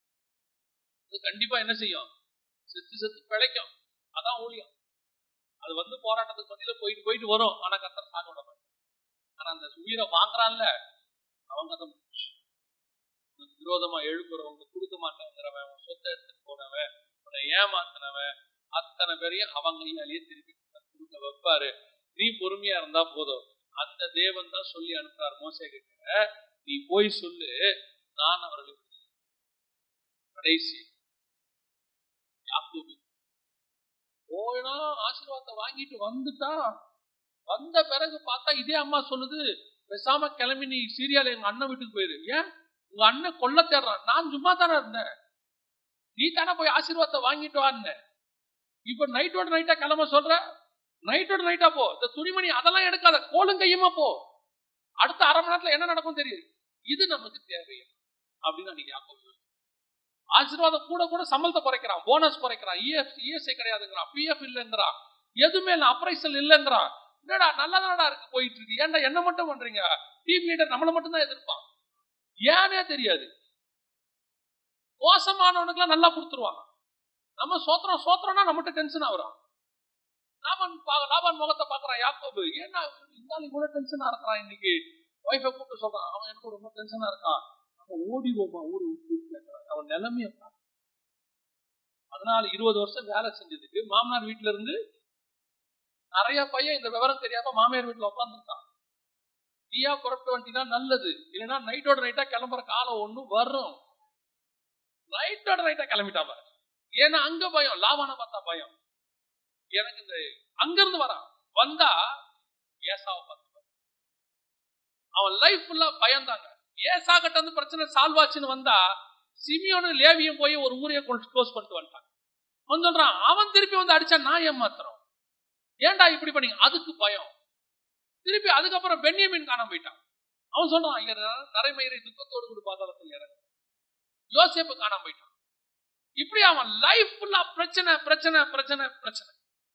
அது கண்டிப்பா என்ன செய்யும் செத்து செத்து பிழைக்கும் அதான் ஊழியம் அது வந்து போராட்டத்துக்கு மத்தியில போயிட்டு போயிட்டு வரும் ஆனா கத்தர் சாக விட மாட்டார் ஆனா அந்த உயிரை வாங்குறான்ல அவங்க அதை உனக்கு விரோதமா எழுப்புறவங்க கொடுக்க மாட்டேங்கிறவன் உன் சொத்தை எடுத்துட்டு போனவன் உன்னை ஏமாத்தினவன் அத்தனை பேரையும் அவங்க கையாலேயே திருப்பி கொடுக்க வைப்பாரு நீ பொறுமையா இருந்தா போதும் அந்த தேவன் தான் சொல்லி அனுப்புறார் மோசே கிட்ட நீ போய் சொல்லு நான் அவர்களை விடுதலை. கடைசி யாக்கோபு போனா ஆசீர்வாதத்தை வாங்கிட்டு வந்துட்டா வந்த பிறகு பார்த்தா இதே அம்மா சொல்லுது பேசாம கிளம்பி நீ சீரியால எங்க அண்ணன் வீட்டுக்கு போயிரு ஏன் உங்க அண்ணன் கொல்ல தேடுறான் நான் சும்மா தானே இருந்தேன் நீ தானே போய் ஆசீர்வாதத்தை வாங்கிட்டு வான்னு இப்ப நைட்டோட நைட்டா கிளம்ப சொல்ற நைட்டோட நைட்டா போ இந்த துணிமணி அதெல்லாம் எடுக்காத கோலும் கையுமா போ அடுத்த அரை மணி நேரத்துல என்ன நடக்கும் தெரியுது இது நமக்கு தேவையா அப்படின்னு அன்னைக்கு யாக்கோபு யோசிச்சான். ஆசீர்வாதம் கூட கூட சம்பளத்தை குறைக்கிறான் போனஸ் குறைக்கிறான் இஎஃப் இஎஸ்ஐ கிடையாதுங்கிறான் பிஎஃப் இல்லைங்கிறான் எதுவுமே இல்லை அப்ரைசல் இல்லைங்கிறான் என்னடா நல்லதாடா இருக்கு போயிட்டு இருக்கு ஏன்டா என்ன மட்டும் பண்றீங்க டீம் லீடர் நம்மளை மட்டும் தான் எதிர்ப்பான் ஏனே தெரியாது மோசமானவனுக்குலாம் நல்லா கொடுத்துருவாங்க நம்ம சோத்திரம் சோத்திரம்னா நம்மகிட்ட டென்ஷன் ஆகுறான் லாபான் பா- லாபான் முகத்தை பாக்குறான் யாக்கோபு ஏன்னா இருந்தாலும் இவ்வளவு டென்ஷனா இருக்கிறான் இன்னைக்கு ஒய்ஃபை கூப்பிட்டு சொல்றான் அவன் எனக்கு ரொம்ப டென்ஷனா இருக்கான் அவன் ஓடி போப்பான் ஊரு விட்டு கேட்கறான் அவன் நிலைமைய பாரு. அதனால இருபது வருஷம் வேலை செஞ்சதுக்கு மாமனார் வீட்டுல இருந்து நிறைய பையன் இந்த விவரம் தெரியாம மாமியார் வீட்டுல உட்காந்துருக்கான் நீயா புறப்பட்டு வந்துட்டீங்கன்னா நல்லது இல்லைன்னா நைட்டோட நைட்டா கிளம்புற காலம் ஒண்ணு வரும் நைட்டோட நைட்டா கிளம்பிட்டான் பாரு ஏன்னா அங்க பயம் லாபான பார்த்தா பயம் எனக்கு இந்த அங்க இருந்து வரான் வந்தா ஏசாவை பார்த்து பயம். அவன் லைஃப் ஃபுல்லா பயந்தாங்க ஏசா கிட்ட இருந்து பிரச்சனை சால்வ் ஆச்சுன்னு வந்தா சிமியோனு லேவியும் போய் ஒரு ஊரையே க்ளோஸ் பண்ணிட்டு வந்துட்டான் அவன் சொல்றான் அவன் திருப்பி வந்து அடிச்சா நான் ஏமாத்துறோம் ஏன்டா இப்படி பண்ணீங்க அதுக்கு பயம் திருப்பி அதுக்கப்புறம் பென்யமின் காணாம போயிட்டான் அவன் சொல்றான் இங்க நரைமயிரை துக்கத்தோடு கூட பாதாளத்தில் இறங்க யோசேப்பு காணாம போயிட்டான் இப்படி அவன் லைஃப் ஃபுல்லா பிரச்சனை பிரச்சனை பிரச்சனை பிரச்சனை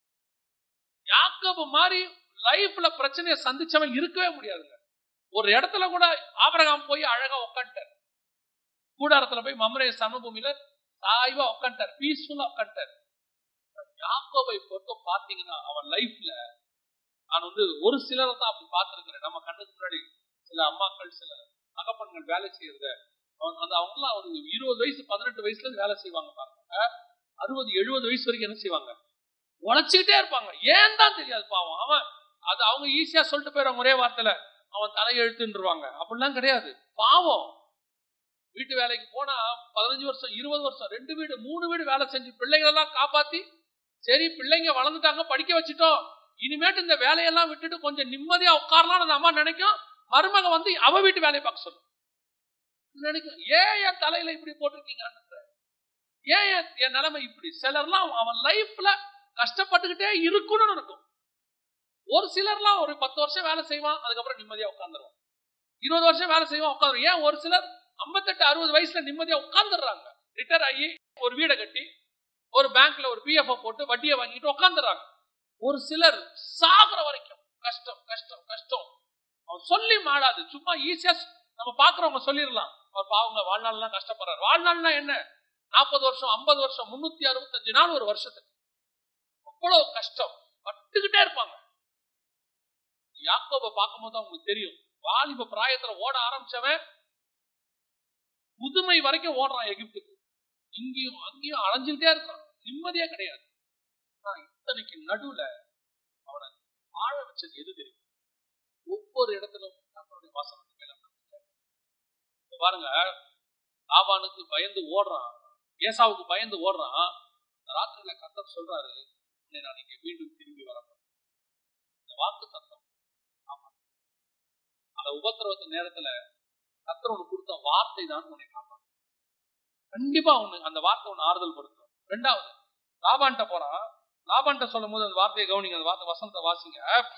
யாக்கோபு மாதிரி லைஃப்ல பிரச்சனையை சந்திச்சவன் இருக்கவே முடியாதுங்க ஒரு இடத்துல கூட ஆபரகாம் போய் அழகா உட்காந்துட்டார் கூடாரத்துல போய் மமரே சமபூமியில சாய்வா உட்காந்துட்டார் பீஸ்ஃபுல்லா உட்காந்துட்டார் யாக்கோபை பொறுத்த பாத்தீங்கன்னா அவன் லைஃப்ல நான் வந்து ஒரு சிலரை தான் அப்படி பார்த்திருக்கிறேன் நம்ம கண்ணுக்கு முன்னாடி சில அம்மாக்கள் சில தகப்பன்கள் வேலை செய்யறத அவன் அந்த அவங்களாம் ஒரு இருபது வயசு பதினெட்டு வயசுல இருந்து வேலை செய்வாங்க பாருங்க அறுபது எழுபது வயசு வரைக்கும் என்ன செய்வாங்க உழைச்சிக்கிட்டே இருப்பாங்க ஏன் தான் தெரியாது பாவம் அவன் அது அவங்க ஈஸியா சொல்லிட்டு போயிடுவாங்க ஒரே வார்த்தையில அவன் தலையெழுத்துன்றுவாங்க அப்படிலாம் கிடையாது பாவம் வீட்டு வேலைக்கு போனா பதினஞ்சு வருஷம் இருபது வருஷம் ரெண்டு வீடு மூணு வீடு வேலை செஞ்சு பிள்ளைங்களெல்லாம் காப்பாத்தி சரி பிள்ளைங்க வளர்ந்துட்டாங்க படிக்க வச்சுட்டோம் இனிமேட்டு இந்த வேலையெல்லாம் விட்டுட்டு கொஞ்சம் நிம்மதியா உட்காரலாம்னு அந்த அம்மா நினைக்கும் மருமக வந்து அவ வீட்டு வேலையை பார்க்க சொல்லும் நினைக்கும் ஏன் என் தலையில இப்படி போட்டிருக்கீங்க ஏன் என் என் நிலைமை இப்படி சிலர்லாம் அவன் லைஃப்ல கஷ்டப்பட்டுக்கிட்டே இருக்கணும்னு இருக்கும் ஒரு சிலர்லாம் ஒரு பத்து வருஷம் வேலை செய்வான் அதுக்கப்புறம் நிம்மதியா உட்காந்துருவான் இருபது வருஷம் வேலை செய்வான் உட்காந்துரும் ஏன் ஒரு சிலர் ஐம்பத்தெட்டு அறுபது வயசுல நிம்மதியா உட்காந்துடுறாங்க ரிட்டையர் ஆகி ஒரு வீடை கட்டி ஒரு பேங்க்ல ஒரு பிஎஃப் போட்டு வட்டியை வாங்கிட்டு உட்காந்துடுறாங்க ஒரு சிலர் சாகுற வரைக்கும் கஷ்டம் கஷ்டம் கஷ்டம் அவன் சொல்லி மாடாது சும்மா ஈஸியா நம்ம பாக்குறவங்க சொல்லிடலாம் அவர் பாவங்க வாழ்நாள்லாம் கஷ்டப்படுறாரு வாழ்நாள்னா என்ன நாற்பது வருஷம் ஐம்பது வருஷம் முன்னூத்தி அறுபத்தஞ்சு நாள் ஒரு வருஷத்துக்கு அவ்வளவு கஷ்டம் பட்டுக்கிட்டே இருப்பாங்க யாக்கோப பார்க்கும்போது அவங்களுக்கு தெரியும் வாலிப பிராயத்துல ஓட ஆரம்பிச்சவன் முதுமை வரைக்கும் ஓடுறான் எகிப்துக்கு இங்கேயும் அங்கேயும் அலைஞ்சுக்கிட்டே இருக்கான் நிம்மதியே கிடையாது ஆனா இத்தனைக்கு நடுவுல அவனை வாழ வச்சது எது தெரியும் ஒவ்வொரு இடத்திலும் கர்த்தருடைய வசனத்து மேல நம்பிக்கை. இப்ப பாருங்க லாபானுக்கு பயந்து ஓடுறான் ஏசாவுக்கு பயந்து ஓடுறான் இந்த ராத்திரியில கர்த்தர் சொல்றாரு உன்னை நான் இங்கே மீண்டும் திரும்பி வர இந்த வாக்கு தத்துவம் ஆமா அந்த உபத்திரவத்து நேரத்துல கர்த்தர் உனக்கு கொடுத்த வார்த்தை தான் உன்னை காப்பாற்றும் கண்டிப்பா உனக்கு அந்த வார்த்தை உன்னை ஆறுதல் படுத்தும் ரெண்டாவது லாபான்ட்ட போறான் லாபான்ட்ட சொல்லும் போது அந்த வார்த்தையை கவனிங்க அந்த வார்த்தை வசனத்தை வாசிங்க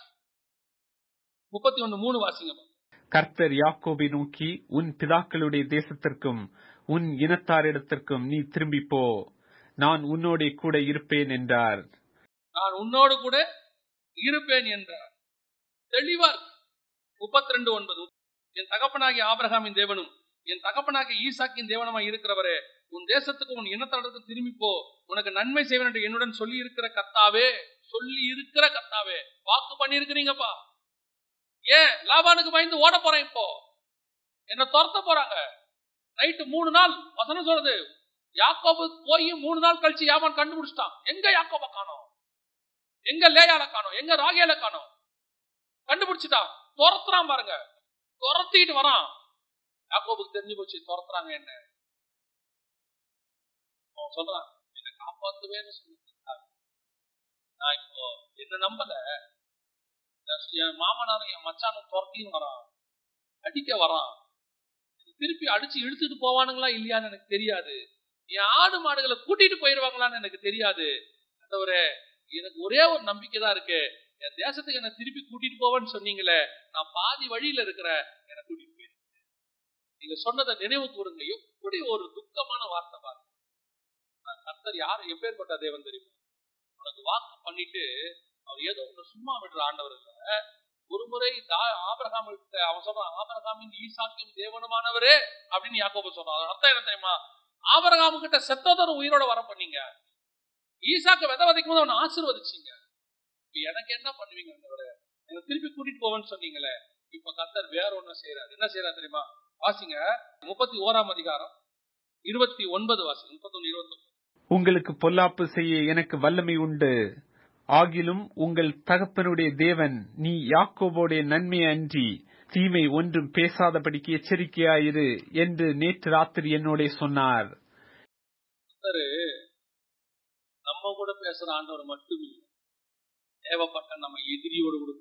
முப்பத்தி ஒண்ணு மூணு வாசிங்க கர்த்தர் யாக்கோபை நோக்கி உன் பிதாக்களுடைய தேசத்திற்கும் உன் இனத்தாரிடத்திற்கும் நீ திரும்பி போ நான் உன்னோட கூட இருப்பேன் என்றார் நான் உன்னோடு கூட இருப்பேன் என்றார் தெளிவா முப்பத்தி ரெண்டு ஒன்பது என் தகப்பனாகிய ஆபிரகாமின் தேவனும் என் தகப்பனாகிய ஈசாக்கின் தேவனமாய் இருக்கிறவரே உன் தேசத்துக்கு உன் இனத்தடத்துக்கு திரும்பி போ உனக்கு நன்மை செய்வேன் என்று என்னுடன் சொல்லி இருக்கிற கர்த்தாவே சொல்லி இருக்கிற கர்த்தாவே வாக்கு பண்ணி இருக்கிறீங்கப்பா ஏன் லாபானுக்கு பயந்து ஓட போறேன் இப்போ என்ன துரத்த போறாங்க நைட்டு மூணு நாள் வசனம் சொல்றது யாக்கோபு போய் மூணு நாள் கழிச்சு யாமான் கண்டுபிடிச்சிட்டான் எங்க யாக்கோப காணோம் எங்க லேயால காணோம் எங்க ராகேல காணோம் கண்டுபிடிச்சிட்டான் துரத்துறான் பாருங்க துரத்திட்டு வரான் யாக்கோபுக்கு தெரிஞ்சு போச்சு துரத்துறாங்க என்ன அவன் சொல்றான் என்ன காப்பாத்துவேன்னு சொல்லிட்டு நான் இப்போ என்ன நம்பல என் மாமனாரும் என் மச்சானும் துரத்தியும் வரான் அடிக்க வரான் திருப்பி அடிச்சு இழுத்துட்டு போவானுங்களா இல்லையான்னு எனக்கு தெரியாது என் ஆடு மாடுகளை கூட்டிட்டு போயிருவாங்களான்னு எனக்கு தெரியாது ஒரு எனக்கு ஒரே ஒரு நம்பிக்கை தான் இருக்கு என் தேசத்துக்கு என்ன திருப்பி கூட்டிட்டு போவேன்னு சொன்னீங்களே நான் பாதி வழியில இருக்கிற என்ன கூட்டிட்டு போயிருக்கேன் நீங்க சொன்னதை நினைவு கூறுங்க எப்படி ஒரு துக்கமான வார்த்தை பாருங்க நான் கர்த்தர் யார் எப்பேற்பட்ட தேவன் தெரியுமா உனக்கு வாக்கு பண்ணிட்டு அவர் ஏதோ ஒண்ணு சும்மா விடுற ஆண்டவர் இல்ல ஒரு முறை ஆபரகாம் அவன் சொல்றான் ஆபரகாமின் ஈசாக்கின் தேவனுமானவரே அப்படின்னு யாக்கோப சொல்றான் அர்த்தம் என்ன தெரியுமா ஆபரகாமு கிட்ட செத்ததொரு உயிரோட வர பண்ணீங்க ஈசாக்க வித வதைக்கும் போது அவனை ஆசிர்வதிச்சீங்க எனக்கு என்ன பண்ணுவீங்க என்ன திருப்பி கூட்டிட்டு போவேன்னு சொன்னீங்களே இப்ப கத்தர் வேற ஒண்ணு செய்யறாரு என்ன செய்யறாரு தெரியுமா வாசிங்க முப்பத்தி ஓராம் அதிகாரம் இருபத்தி ஒன்பது வாசி முப்பத்தி ஒன்னு இருபத்தி உங்களுக்கு பொல்லாப்பு செய்ய எனக்கு வல்லமை உண்டு ஆகிலும் உங்கள் தகப்பனுடைய தேவன் நீ யாக்கோபோடைய நன்மை அன்றி தீமை ஒன்றும் பேசாதபடிக்கு எச்சரிக்கையாயிரு என்று நேற்று ராத்திரி என்னோட சொன்னார் நம்ம கூட பேசுற ஆண்டவர் மட்டும் இல்லை தேவைப்பட்ட நம்ம எதிரியோடு கூட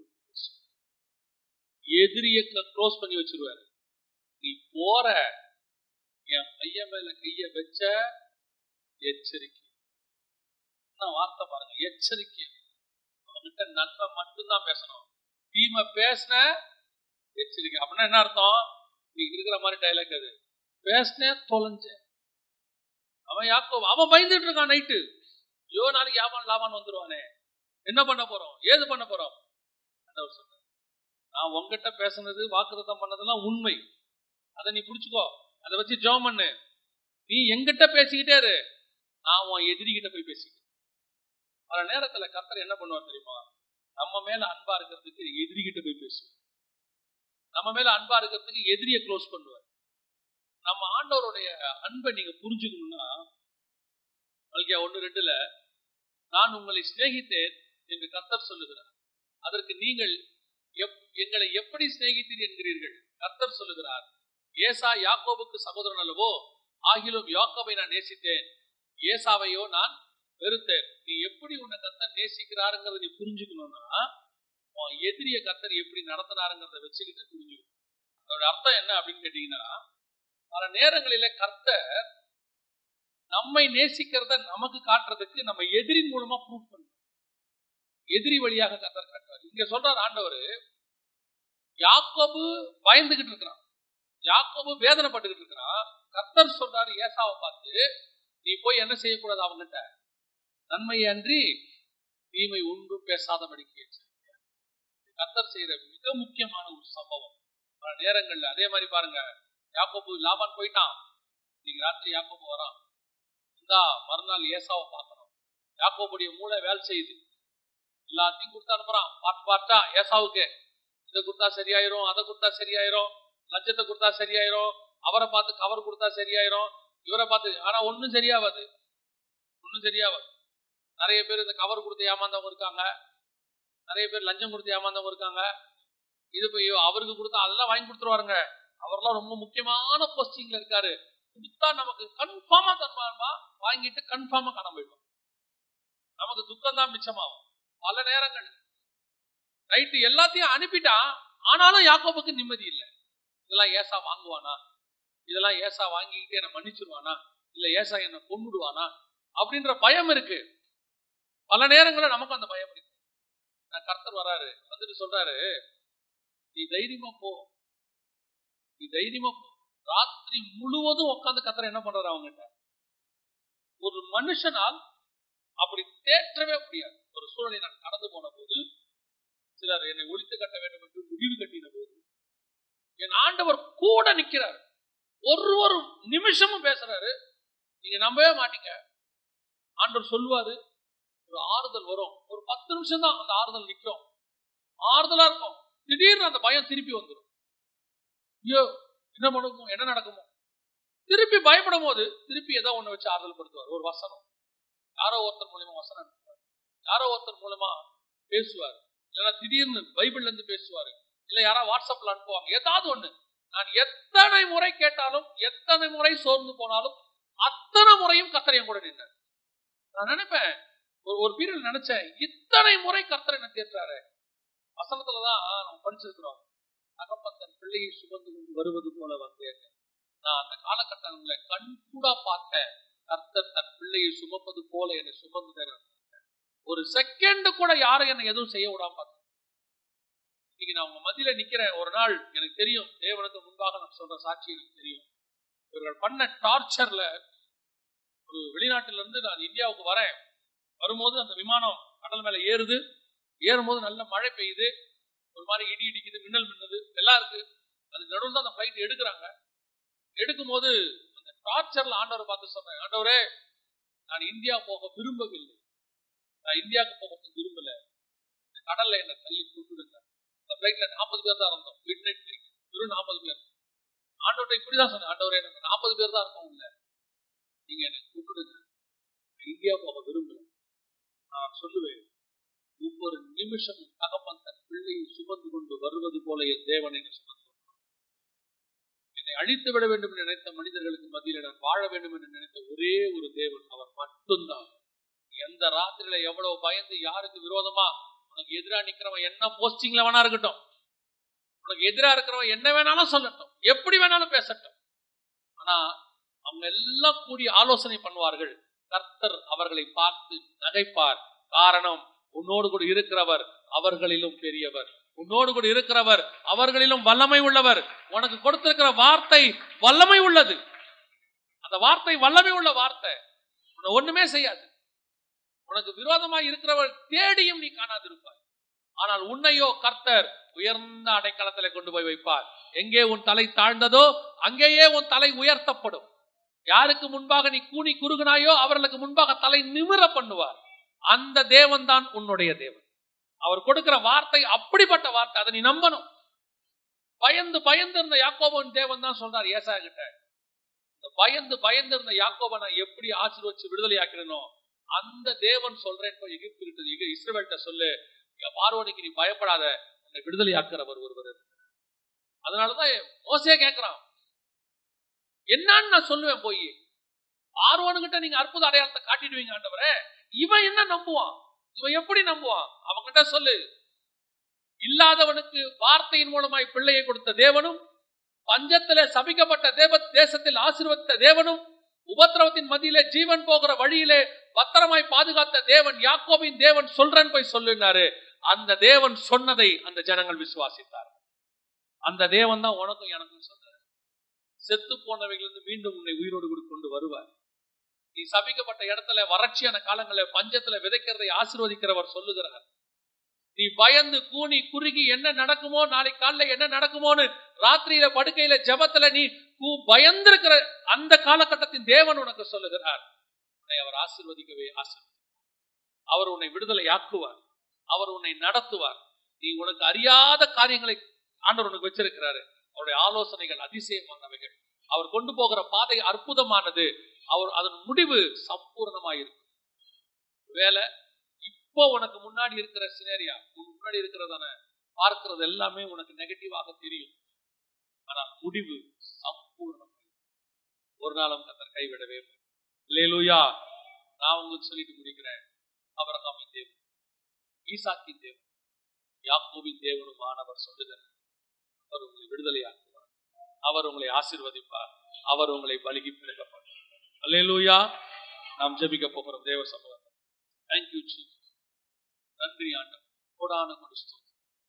எதிரிய க்ளோஸ் பண்ணி வச்சிருவாரு நீ போற என் பையன் மேல கைய வச்ச எச்சரிக்கை வார்த்தை பாருங்க எச்சரிக்கை அவன்கிட்ட நன்மை மட்டும்தான் பேசணும் தீமை பேசின எச்சரிக்கை அப்படின்னா என்ன அர்த்தம் நீ இருக்கிற மாதிரி டைலாக் அது பேசினேன் தொலைஞ்ச அவன் யாக்கோ அவன் பயந்துட்டு இருக்கான் நைட்டு ஐயோ நாளைக்கு யாபான் லாபான் வந்துருவானே என்ன பண்ண போறோம் ஏது பண்ண போறோம் சொல்ற நான் உங்ககிட்ட பேசுனது வாக்குத்தம் பண்ணதெல்லாம் உண்மை அதை நீ புடிச்சுக்கோ அதை வச்சு ஜோம் பண்ணு நீ எங்கிட்ட பேசிக்கிட்டே இரு நான் உன் எதிரிகிட்ட போய் பேசிக்கிறேன் பல நேரத்துல கத்தர் என்ன பண்ணுவார் தெரியுமா நம்ம மேல அன்பா இருக்கிறதுக்கு எதிரிகிட்ட போய் பேசுவோம் நம்ம மேல அன்பா இருக்கிறதுக்கு எதிரிய க்ளோஸ் பண்ணுவார் நம்ம ஆண்டவருடைய அன்பை நீங்க புரிஞ்சுக்கணும்னா மல்கியா ஒன்னு ரெண்டுல நான் உங்களை சிநேகித்தேன் என்று கத்தர் சொல்லுகிறார் அதற்கு நீங்கள் எங்களை எப்படி சிநேகித்தீர் என்கிறீர்கள் கத்தர் சொல்லுகிறார் ஏசா யாக்கோபுக்கு சகோதரன் அல்லவோ ஆகிலும் யாக்கோபை நான் நேசித்தேன் ஏசாவையோ நான் வெறுத்தேன் நீ எப்படி உன்னை கத்தர் நேசிக்கிறாருங்கிறத நீ புரிஞ்சுக்கணும்னா எதிரிய கத்தர் எப்படி நடத்தினாருங்கிறத வச்சுக்கிட்டு புரிஞ்சுக்கணும் அதோட அர்த்தம் என்ன அப்படின்னு கேட்டீங்கன்னா பல நேரங்களில கர்த்தர் நம்மை நேசிக்கிறத நமக்கு காட்டுறதுக்கு நம்ம எதிரின் மூலமா ப்ரூவ் பண்ணணும் எதிரி வழியாக கத்தர் காட்டுறாரு இங்க சொல்றார் ஆண்டவர் யாக்கோபு பயந்துகிட்டு இருக்கிறான் யாக்கோபு வேதனைப்பட்டுக்கிட்டு இருக்கிறான் கத்தர் சொல்றாரு ஏசாவை பார்த்து நீ போய் என்ன செய்யக்கூடாது அவங்ககிட்ட நன்மை அன்றி தீமை ஒன்றும் பேசாதபடிக்கு கத்தர் செய்யற மிக முக்கியமான ஒரு சம்பவம் பல நேரங்கள்ல அதே மாதிரி பாருங்க யாக்கோபு லாபான் போயிட்டான் இன்னைக்கு ராத்திரி யாக்கோபு வரான் இந்தா மறுநாள் ஏசாவை பார்க்கணும் யாக்கோபுடைய மூளை வேலை செய்யுது எல்லாத்தையும் கொடுத்து அனுப்புறான் பாட்டு பாட்டா ஏசாவுக்கு இதை கொடுத்தா சரியாயிரும் அதை கொடுத்தா சரியாயிரும் லஞ்சத்தை கொடுத்தா சரியாயிரும் அவரை பார்த்து கவர் கொடுத்தா சரியாயிரும் இவரை பார்த்து ஆனா ஒன்னும் சரியாவாது ஒன்னும் சரியாவாது நிறைய பேர் இந்த கவர் கொடுத்து ஏமாந்தவங்க இருக்காங்க நிறைய பேர் லஞ்சம் கொடுத்து ஏமாந்தவங்க இருக்காங்க இது போய் அவருக்கு கொடுத்தா அதெல்லாம் வாங்கி கொடுத்துருவாருங்க அவர்லாம் ரொம்ப முக்கியமான போஸ்டிங்ல இருக்காரு கொடுத்தா நமக்கு கன்ஃபார்மா தருவாருமா வாங்கிட்டு கன்ஃபார்மா காண போயிடும் நமக்கு துக்கம் தான் மிச்சமாகும் பல நேரங்கள் நைட்டு எல்லாத்தையும் அனுப்பிட்டான் ஆனாலும் யாக்கோபுக்கு நிம்மதி இல்லை இதெல்லாம் ஏசா வாங்குவானா இதெல்லாம் ஏசா வாங்கிக்கிட்டு என்ன மன்னிச்சிருவானா இல்ல ஏசா என்ன கொண்டுடுவானா அப்படின்ற பயம் இருக்கு பல நேரங்களில் நமக்கு அந்த பயம் இருக்கு நான் கர்த்தர் வராரு வந்துட்டு சொல்றாரு நீ தைரியமா போ நீ தைரியமா போ ராத்திரி முழுவதும் உட்காந்து கத்தர் என்ன பண்றாரு அவங்ககிட்ட ஒரு மனுஷனால் அப்படி தேற்றவே முடியாது ஒரு சூழலை நான் கடந்து போன போது சிலர் என்னை ஒழித்து கட்ட வேண்டும் என்று முடிவு கட்டின போது என் ஆண்டவர் கூட நிக்கிறார் ஒரு ஒரு நிமிஷமும் பேசுறாரு நீங்க நம்பவே மாட்டீங்க ஆண்டவர் சொல்லுவாரு ஒரு ஆறுதல் வரும் ஒரு பத்து நிமிஷம் தான் அந்த ஆறுதல் நிற்கும் ஆறுதலா இருக்கும் திடீர்னு அந்த பயம் திருப்பி வந்துடும் ஐயோ என்ன நடக்குமோ என்ன நடக்குமோ திருப்பி பயப்படும் போது திருப்பி ஏதோ ஒண்ணு வச்சு ஆறுதல் படுத்துவார் ஒரு வசனம் யாரோ ஒருத்தர் மூலியமா வசனம் அனுப்புவார் யாரோ ஒருத்தர் மூலமா பேசுவார் இல்லைன்னா திடீர்னு பைபிள்ல இருந்து பேசுவாரு இல்ல யாரா வாட்ஸ்அப்ல அனுப்புவாங்க ஏதாவது ஒண்ணு நான் எத்தனை முறை கேட்டாலும் எத்தனை முறை சோர்ந்து போனாலும் அத்தனை முறையும் கர்த்தர் என் கூட நின்றார் நான் நினைப்பேன் ஒரு ஒரு பீரியட் நினைச்சேன் இத்தனை முறை கர்த்தர் என்ன தேற்றாரு வசனத்துலதான் நம்ம படிச்சிருக்கிறோம் தகப்பன் தன் பிள்ளையை சுமந்து கொண்டு வருவது போல வந்தேன் நான் அந்த காலகட்டங்களை கண்கூடா பார்த்தேன் கர்த்தர் தன் பிள்ளையை சுமப்பது போல என்னை சுமந்து ஒரு செகண்ட் கூட யாரும் என்னை எதுவும் செய்ய விடாம பார்த்தேன் இன்னைக்கு நான் உங்க மத்தியில நிக்கிறேன் ஒரு நாள் எனக்கு தெரியும் தேவனுக்கு முன்பாக நான் சொல்ற சாட்சி எனக்கு தெரியும் இவர்கள் பண்ண டார்ச்சர்ல ஒரு வெளிநாட்டுல இருந்து நான் இந்தியாவுக்கு வரேன் வரும்போது அந்த விமானம் கடல் மேல ஏறுது ஏறும்போது நல்ல மழை பெய்யுது ஒரு மாதிரி இடி இடிக்குது மின்னல் மின்னுது எல்லாம் இருக்கு அது நடுவில் தான் அந்த ஃபிளைட் எடுக்கிறாங்க எடுக்கும் போது அந்த டார்ச்சர்ல ஆண்டவர் பார்த்து சொன்னேன் ஆண்டவரே நான் இந்தியா போக விரும்பவில்லை நான் இந்தியாவுக்கு போக விரும்பல இந்த கடல்ல என்ன தள்ளி கூப்பிடுங்க அந்த ஃபிளைட்ல நாற்பது பேர் தான் இருந்தோம் மிட் நைட் வெறும் நாற்பது பேர் ஆண்டவர்கிட்ட இப்படிதான் சொன்னேன் ஆண்டவரே எனக்கு நாற்பது பேர் தான் இருக்கோம் இல்ல நீங்க எனக்கு கூப்பிடுங்க நான் இந்தியா போக விரும்பல நான் சொல்லுவேன் ஒவ்வொரு நிமிஷமும் தகப்பன் தன் பிள்ளையை சுமந்து கொண்டு வருவது போல என் தேவன் என்று சுமந்து கொண்டார். என்னை அழித்து விட வேண்டும் என்று நினைத்த மனிதர்களுக்கு மத்தியில் நான் வாழ வேண்டும் என்று நினைத்த ஒரே ஒரு தேவன் அவர் மட்டும்தான் எந்த ராத்திரியில எவ்வளவு பயந்து யாருக்கு விரோதமா உனக்கு எதிரா நிக்கிறவன் என்ன போஸ்டிங்ல வேணா இருக்கட்டும் உனக்கு எதிரா இருக்கிறவன் என்ன வேணாலும் சொல்லட்டும் எப்படி வேணாலும் பேசட்டும் ஆனா அவங்க எல்லாம் கூடி ஆலோசனை பண்ணுவார்கள் கர்த்தர் அவர்களை பார்த்து நகைப்பார் காரணம் உன்னோடு கூட இருக்கிறவர் அவர்களிலும் பெரியவர் உன்னோடு கூட இருக்கிறவர் அவர்களிலும் வல்லமை உள்ளவர் உனக்கு கொடுத்திருக்கிற வார்த்தை வல்லமை உள்ளது அந்த வார்த்தை வல்லமை உள்ள வார்த்தை உன்னை ஒண்ணுமே செய்யாது உனக்கு விரோதமாய் இருக்கிறவர் தேடியும் நீ காணாதிருப்பாய் ஆனால் உன்னையோ கர்த்தர் உயர்ந்த அடைக்கலத்திலே கொண்டு போய் வைப்பார் எங்கே உன் தலை தாழ்ந்ததோ அங்கேயே உன் தலை உயர்த்தப்படும் யாருக்கு முன்பாக நீ கூனி குறுகினாயோ அவர்களுக்கு முன்பாக தலை நிமிர பண்ணுவார் அந்த தேவன் தான் உன்னுடைய தேவன் அவர் கொடுக்கிற வார்த்தை அப்படிப்பட்ட வார்த்தை அதை நீ நம்பணும் பயந்து பயந்து இருந்த யாக்கோபன் தேவன் தான் சொல்றார் ஏசா கிட்ட இந்த பயந்து பயந்து இருந்த யாக்கோபை நான் எப்படி ஆசீர்வச்சு விடுதலை ஆக்கிடணும் அந்த தேவன் சொல்றேன் போய் எகிப்து கிட்ட எகி- இஸ்ரவேல்கிட்ட சொல்லு இங்க பார்வோனுக்கு நீ பயப்படாத உன்னை விடுதலை ஆக்குறவர் ஒருவர் இருக்கிறார். அதனாலதான் மோசே கேட்கிறான் என்னன்னு நான் சொல்லுவேன் போய் பார்வோனுகிட்ட நீங்க அற்புத அடையாளத்தை காட்டிடுவீங்க ஆண்டவரே இவன் என்ன நம்புவான் இவன் எப்படி நம்புவான் அவன்கிட்ட சொல்லு இல்லாதவனுக்கு வார்த்தையின் மூலமாய் பிள்ளையை கொடுத்த தேவனும் பஞ்சத்திலே சபிக்கப்பட்ட தேவ தேசத்தில் ஆசீர்வதித்த தேவனும் உபத்திரவத்தின் மத்தியிலே ஜீவன் போகிற வழியிலே பத்திரமாய் பாதுகாத்த தேவன் யாக்கோபின் தேவன் சொல்றேன் போய் சொல்லுனாரு அந்த தேவன் சொன்னதை அந்த ஜனங்கள் விசுவாசித்தார் அந்த தேவன் தான் உனக்கும் எனக்கும் சொல்றாரு செத்து போனவைகளிலிருந்து மீண்டும் உன்னை உயிரோடு கூட கொண்டு வருவார் நீ சபிக்கப்பட்ட இடத்துல வறட்சியான காலங்களில் பஞ்சத்துல விதைக்கிறதை ஆசீர்வதிக்கிறவர் சொல்லுகிறார் நீ பயந்து கூனி குறுகி என்ன நடக்குமோ நாளைக்கு காலைல என்ன நடக்குமோன்னு ராத்திரியில படுக்கையில ஜெபத்துல நீ கூ- பயந்திருக்கிற அந்த காலகட்டத்தின் தேவன் உனக்கு சொல்லுகிறார் உன்னை அவர் ஆசீர்வதிக்கவே ஆசீர்வதி அவர் உன்னை விடுதலை ஆக்குவார் அவர் உன்னை நடத்துவார் நீ உனக்கு அறியாத காரியங்களை ஆண்டவர் உனக்கு வச்சிருக்கிறாரு அவருடைய ஆலோசனைகள் அதிசயமானவைகள் அவர் கொண்டு போகிற பாதை அற்புதமானது அவர் அதன் முடிவு சம்பூர்ணமாயிருக்கும் வேலை இப்போ உனக்கு முன்னாடி இருக்கிற சினேரியா உன் முன்னாடி இருக்கிறதான பார்க்கிறது எல்லாமே உனக்கு நெகட்டிவாக தெரியும் ஆனால் முடிவு சம்பூர்ணம் ஒரு நாளும் கத்தர் கைவிடவே லேலுயா நான் உங்களுக்கு சொல்லிட்டு முடிக்கிறேன் அபிரகாமின் தேவன் ஈசாக்கின் தேவன் யாக்கோவின் தேவனுமானவர் சொல்லுகிறார் அவர் உங்களை விடுதலையாக்குவார் அவர் உங்களை ஆசீர்வதிப்பார் அவர் உங்களை பலுகி பிறக்கப்பார் அல்லேலூயா நாம் ஜெபிக்க போகிறோம் தேவ சமூகத்தை தேங்க்யூ சீஃப் நன்றி ஆண்டவர் கோடான கொடுத்து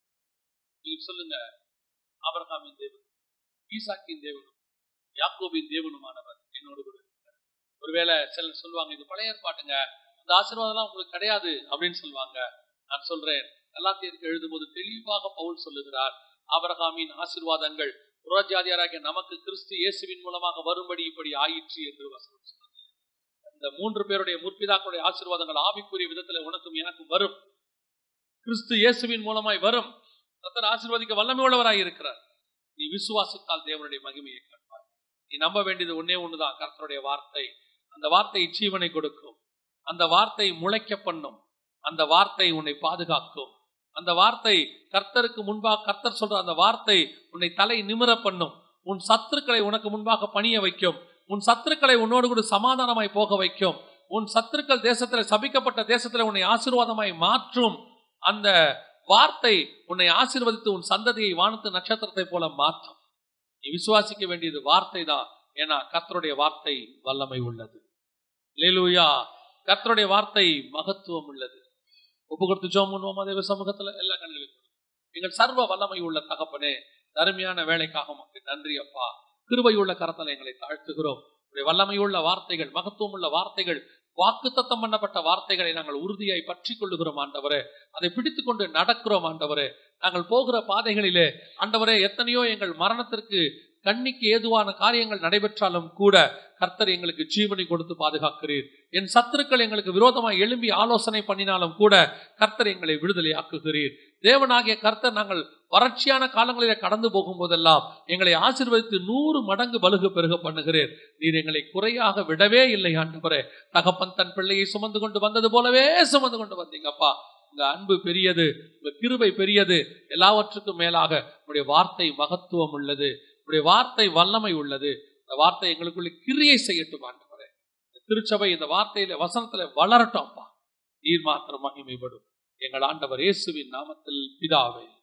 நீங்க சொல்லுங்க அபிரகாமின் தேவன் ஈசாக்கின் தேவனும் யாக்கோபின் தேவனுமானவர் என்னோடு கூட இருக்கிறார். ஒருவேளை சிலர் சொல்லுவாங்க இது பழைய ஏற்பாட்டுங்க அந்த ஆசீர்வாதம்லாம் உங்களுக்கு கிடையாது அப்படின்னு சொல்லுவாங்க நான் சொல்றேன் எல்லாத்தையும் எழுதும்போது தெளிவாக பவுல் சொல்லுகிறார் ஆபிரகாமின் ஆசீர்வாதங்கள் புறஜாதியாராகிய நமக்கு கிறிஸ்து இயேசுவின் மூலமாக வரும்படி இப்படி ஆயிற்று என்று வசனம் சொல்லுது இந்த மூன்று பேருடைய முற்பிதாக்களுடைய ஆசீர்வாதங்கள் ஆவிக்குரிய விதத்துல உனக்கும் எனக்கும் வரும் கிறிஸ்து இயேசுவின் மூலமாய் வரும் கர்த்தர் ஆசீர்வதிக்க வல்லமை உள்ளவராய் இருக்கிறார் நீ விசுவாசித்தால் தேவனுடைய மகிமையை காண்பார் நீ நம்ப வேண்டியது ஒன்னே ஒண்ணுதான் கர்த்தருடைய வார்த்தை அந்த வார்த்தை ஜீவனை கொடுக்கும் அந்த வார்த்தை முளைக்க பண்ணும் அந்த வார்த்தை உன்னை பாதுகாக்கும் அந்த வார்த்தை கர்த்தருக்கு முன்பாக கர்த்தர் சொல்ற அந்த வார்த்தை உன்னை தலை நிமிர பண்ணும் உன் சத்துருக்களை உனக்கு முன்பாக பணிய வைக்கும் உன் சத்துருக்களை உன்னோடு கூட சமாதானமாய் போக வைக்கும் உன் சத்துருக்கள் தேசத்துல சபிக்கப்பட்ட தேசத்துல உன்னை ஆசீர்வாதமாய் மாற்றும் அந்த வார்த்தை உன்னை ஆசீர்வதித்து உன் சந்ததியை வானத்து நட்சத்திரத்தை போல மாற்றும் நீ விசுவாசிக்க வேண்டியது வார்த்தை தான் ஏன்னா கர்த்தருடைய வார்த்தை வல்லமை உள்ளது லேலூயா கர்த்தருடைய வார்த்தை மகத்துவம் உள்ளது ஒப்பு கொடுத்து ஜோம் பண்ணுவோமா தேவ சமூகத்துல எல்லா கண்களுக்கும் எங்கள் சர்வ வல்லமை உள்ள தகப்பனே அருமையான வேலைக்காக உமக்கு நன்றி அப்பா கிருபை உள்ள கரத்தில் எங்களை தாழ்த்துகிறோம் உடைய வல்லமையுள்ள வார்த்தைகள் மகத்துவம் உள்ள வார்த்தைகள் வாக்குத்தத்தம் பண்ணப்பட்ட வார்த்தைகளை நாங்கள் உறுதியாய் பற்றி கொள்ளுகிறோம் ஆண்டவரே அதை பிடித்துக் கொண்டு நடக்கிறோம் ஆண்டவரே நாங்கள் போகிற பாதைகளிலே ஆண்டவரே எத்தனையோ எங்கள் மரணத்திற்கு கண்ணிக்கு ஏதுவான காரியங்கள் நடைபெற்றாலும் கூட கர்த்தர் எங்களுக்கு ஜீவனை கொடுத்து பாதுகாக்கிறீர் என் சத்துருக்கள் எங்களுக்கு விரோதமாய் எழும்பி ஆலோசனை பண்ணினாலும் கூட கர்த்தர் எங்களை விடுதலை ஆக்குகிறீர் தேவனாகிய கர்த்தர் நாங்கள் வறட்சியான காலங்களிலே கடந்து போகும்போதெல்லாம் எங்களை ஆசீர்வதித்து நூறு மடங்கு பலுகு பெருக பண்ணுகிறேன் நீர் எங்களை குறையாக விடவே இல்லை ஆண்டவரே தகப்பன் தன் பிள்ளையை சுமந்து கொண்டு வந்தது போலவே சுமந்து கொண்டு வந்தீங்கப்பா உங்க அன்பு பெரியது உங்க கிருபை பெரியது எல்லாவற்றுக்கும் மேலாக உங்களுடைய வார்த்தை மகத்துவம் உள்ளது உங்களுடைய வார்த்தை வல்லமை உள்ளது இந்த வார்த்தை எங்களுக்குள்ள கிரியை செய்யட்டும் ஆண்டவரே இந்த திருச்சபை இந்த வார்த்தையில வசனத்துல வளரட்டும் அப்பா நீர் மாத்திரம் மகிமைப்படும் எங்கள் ஆண்டவர் இயேசுவின் நாமத்தில் பிதாவே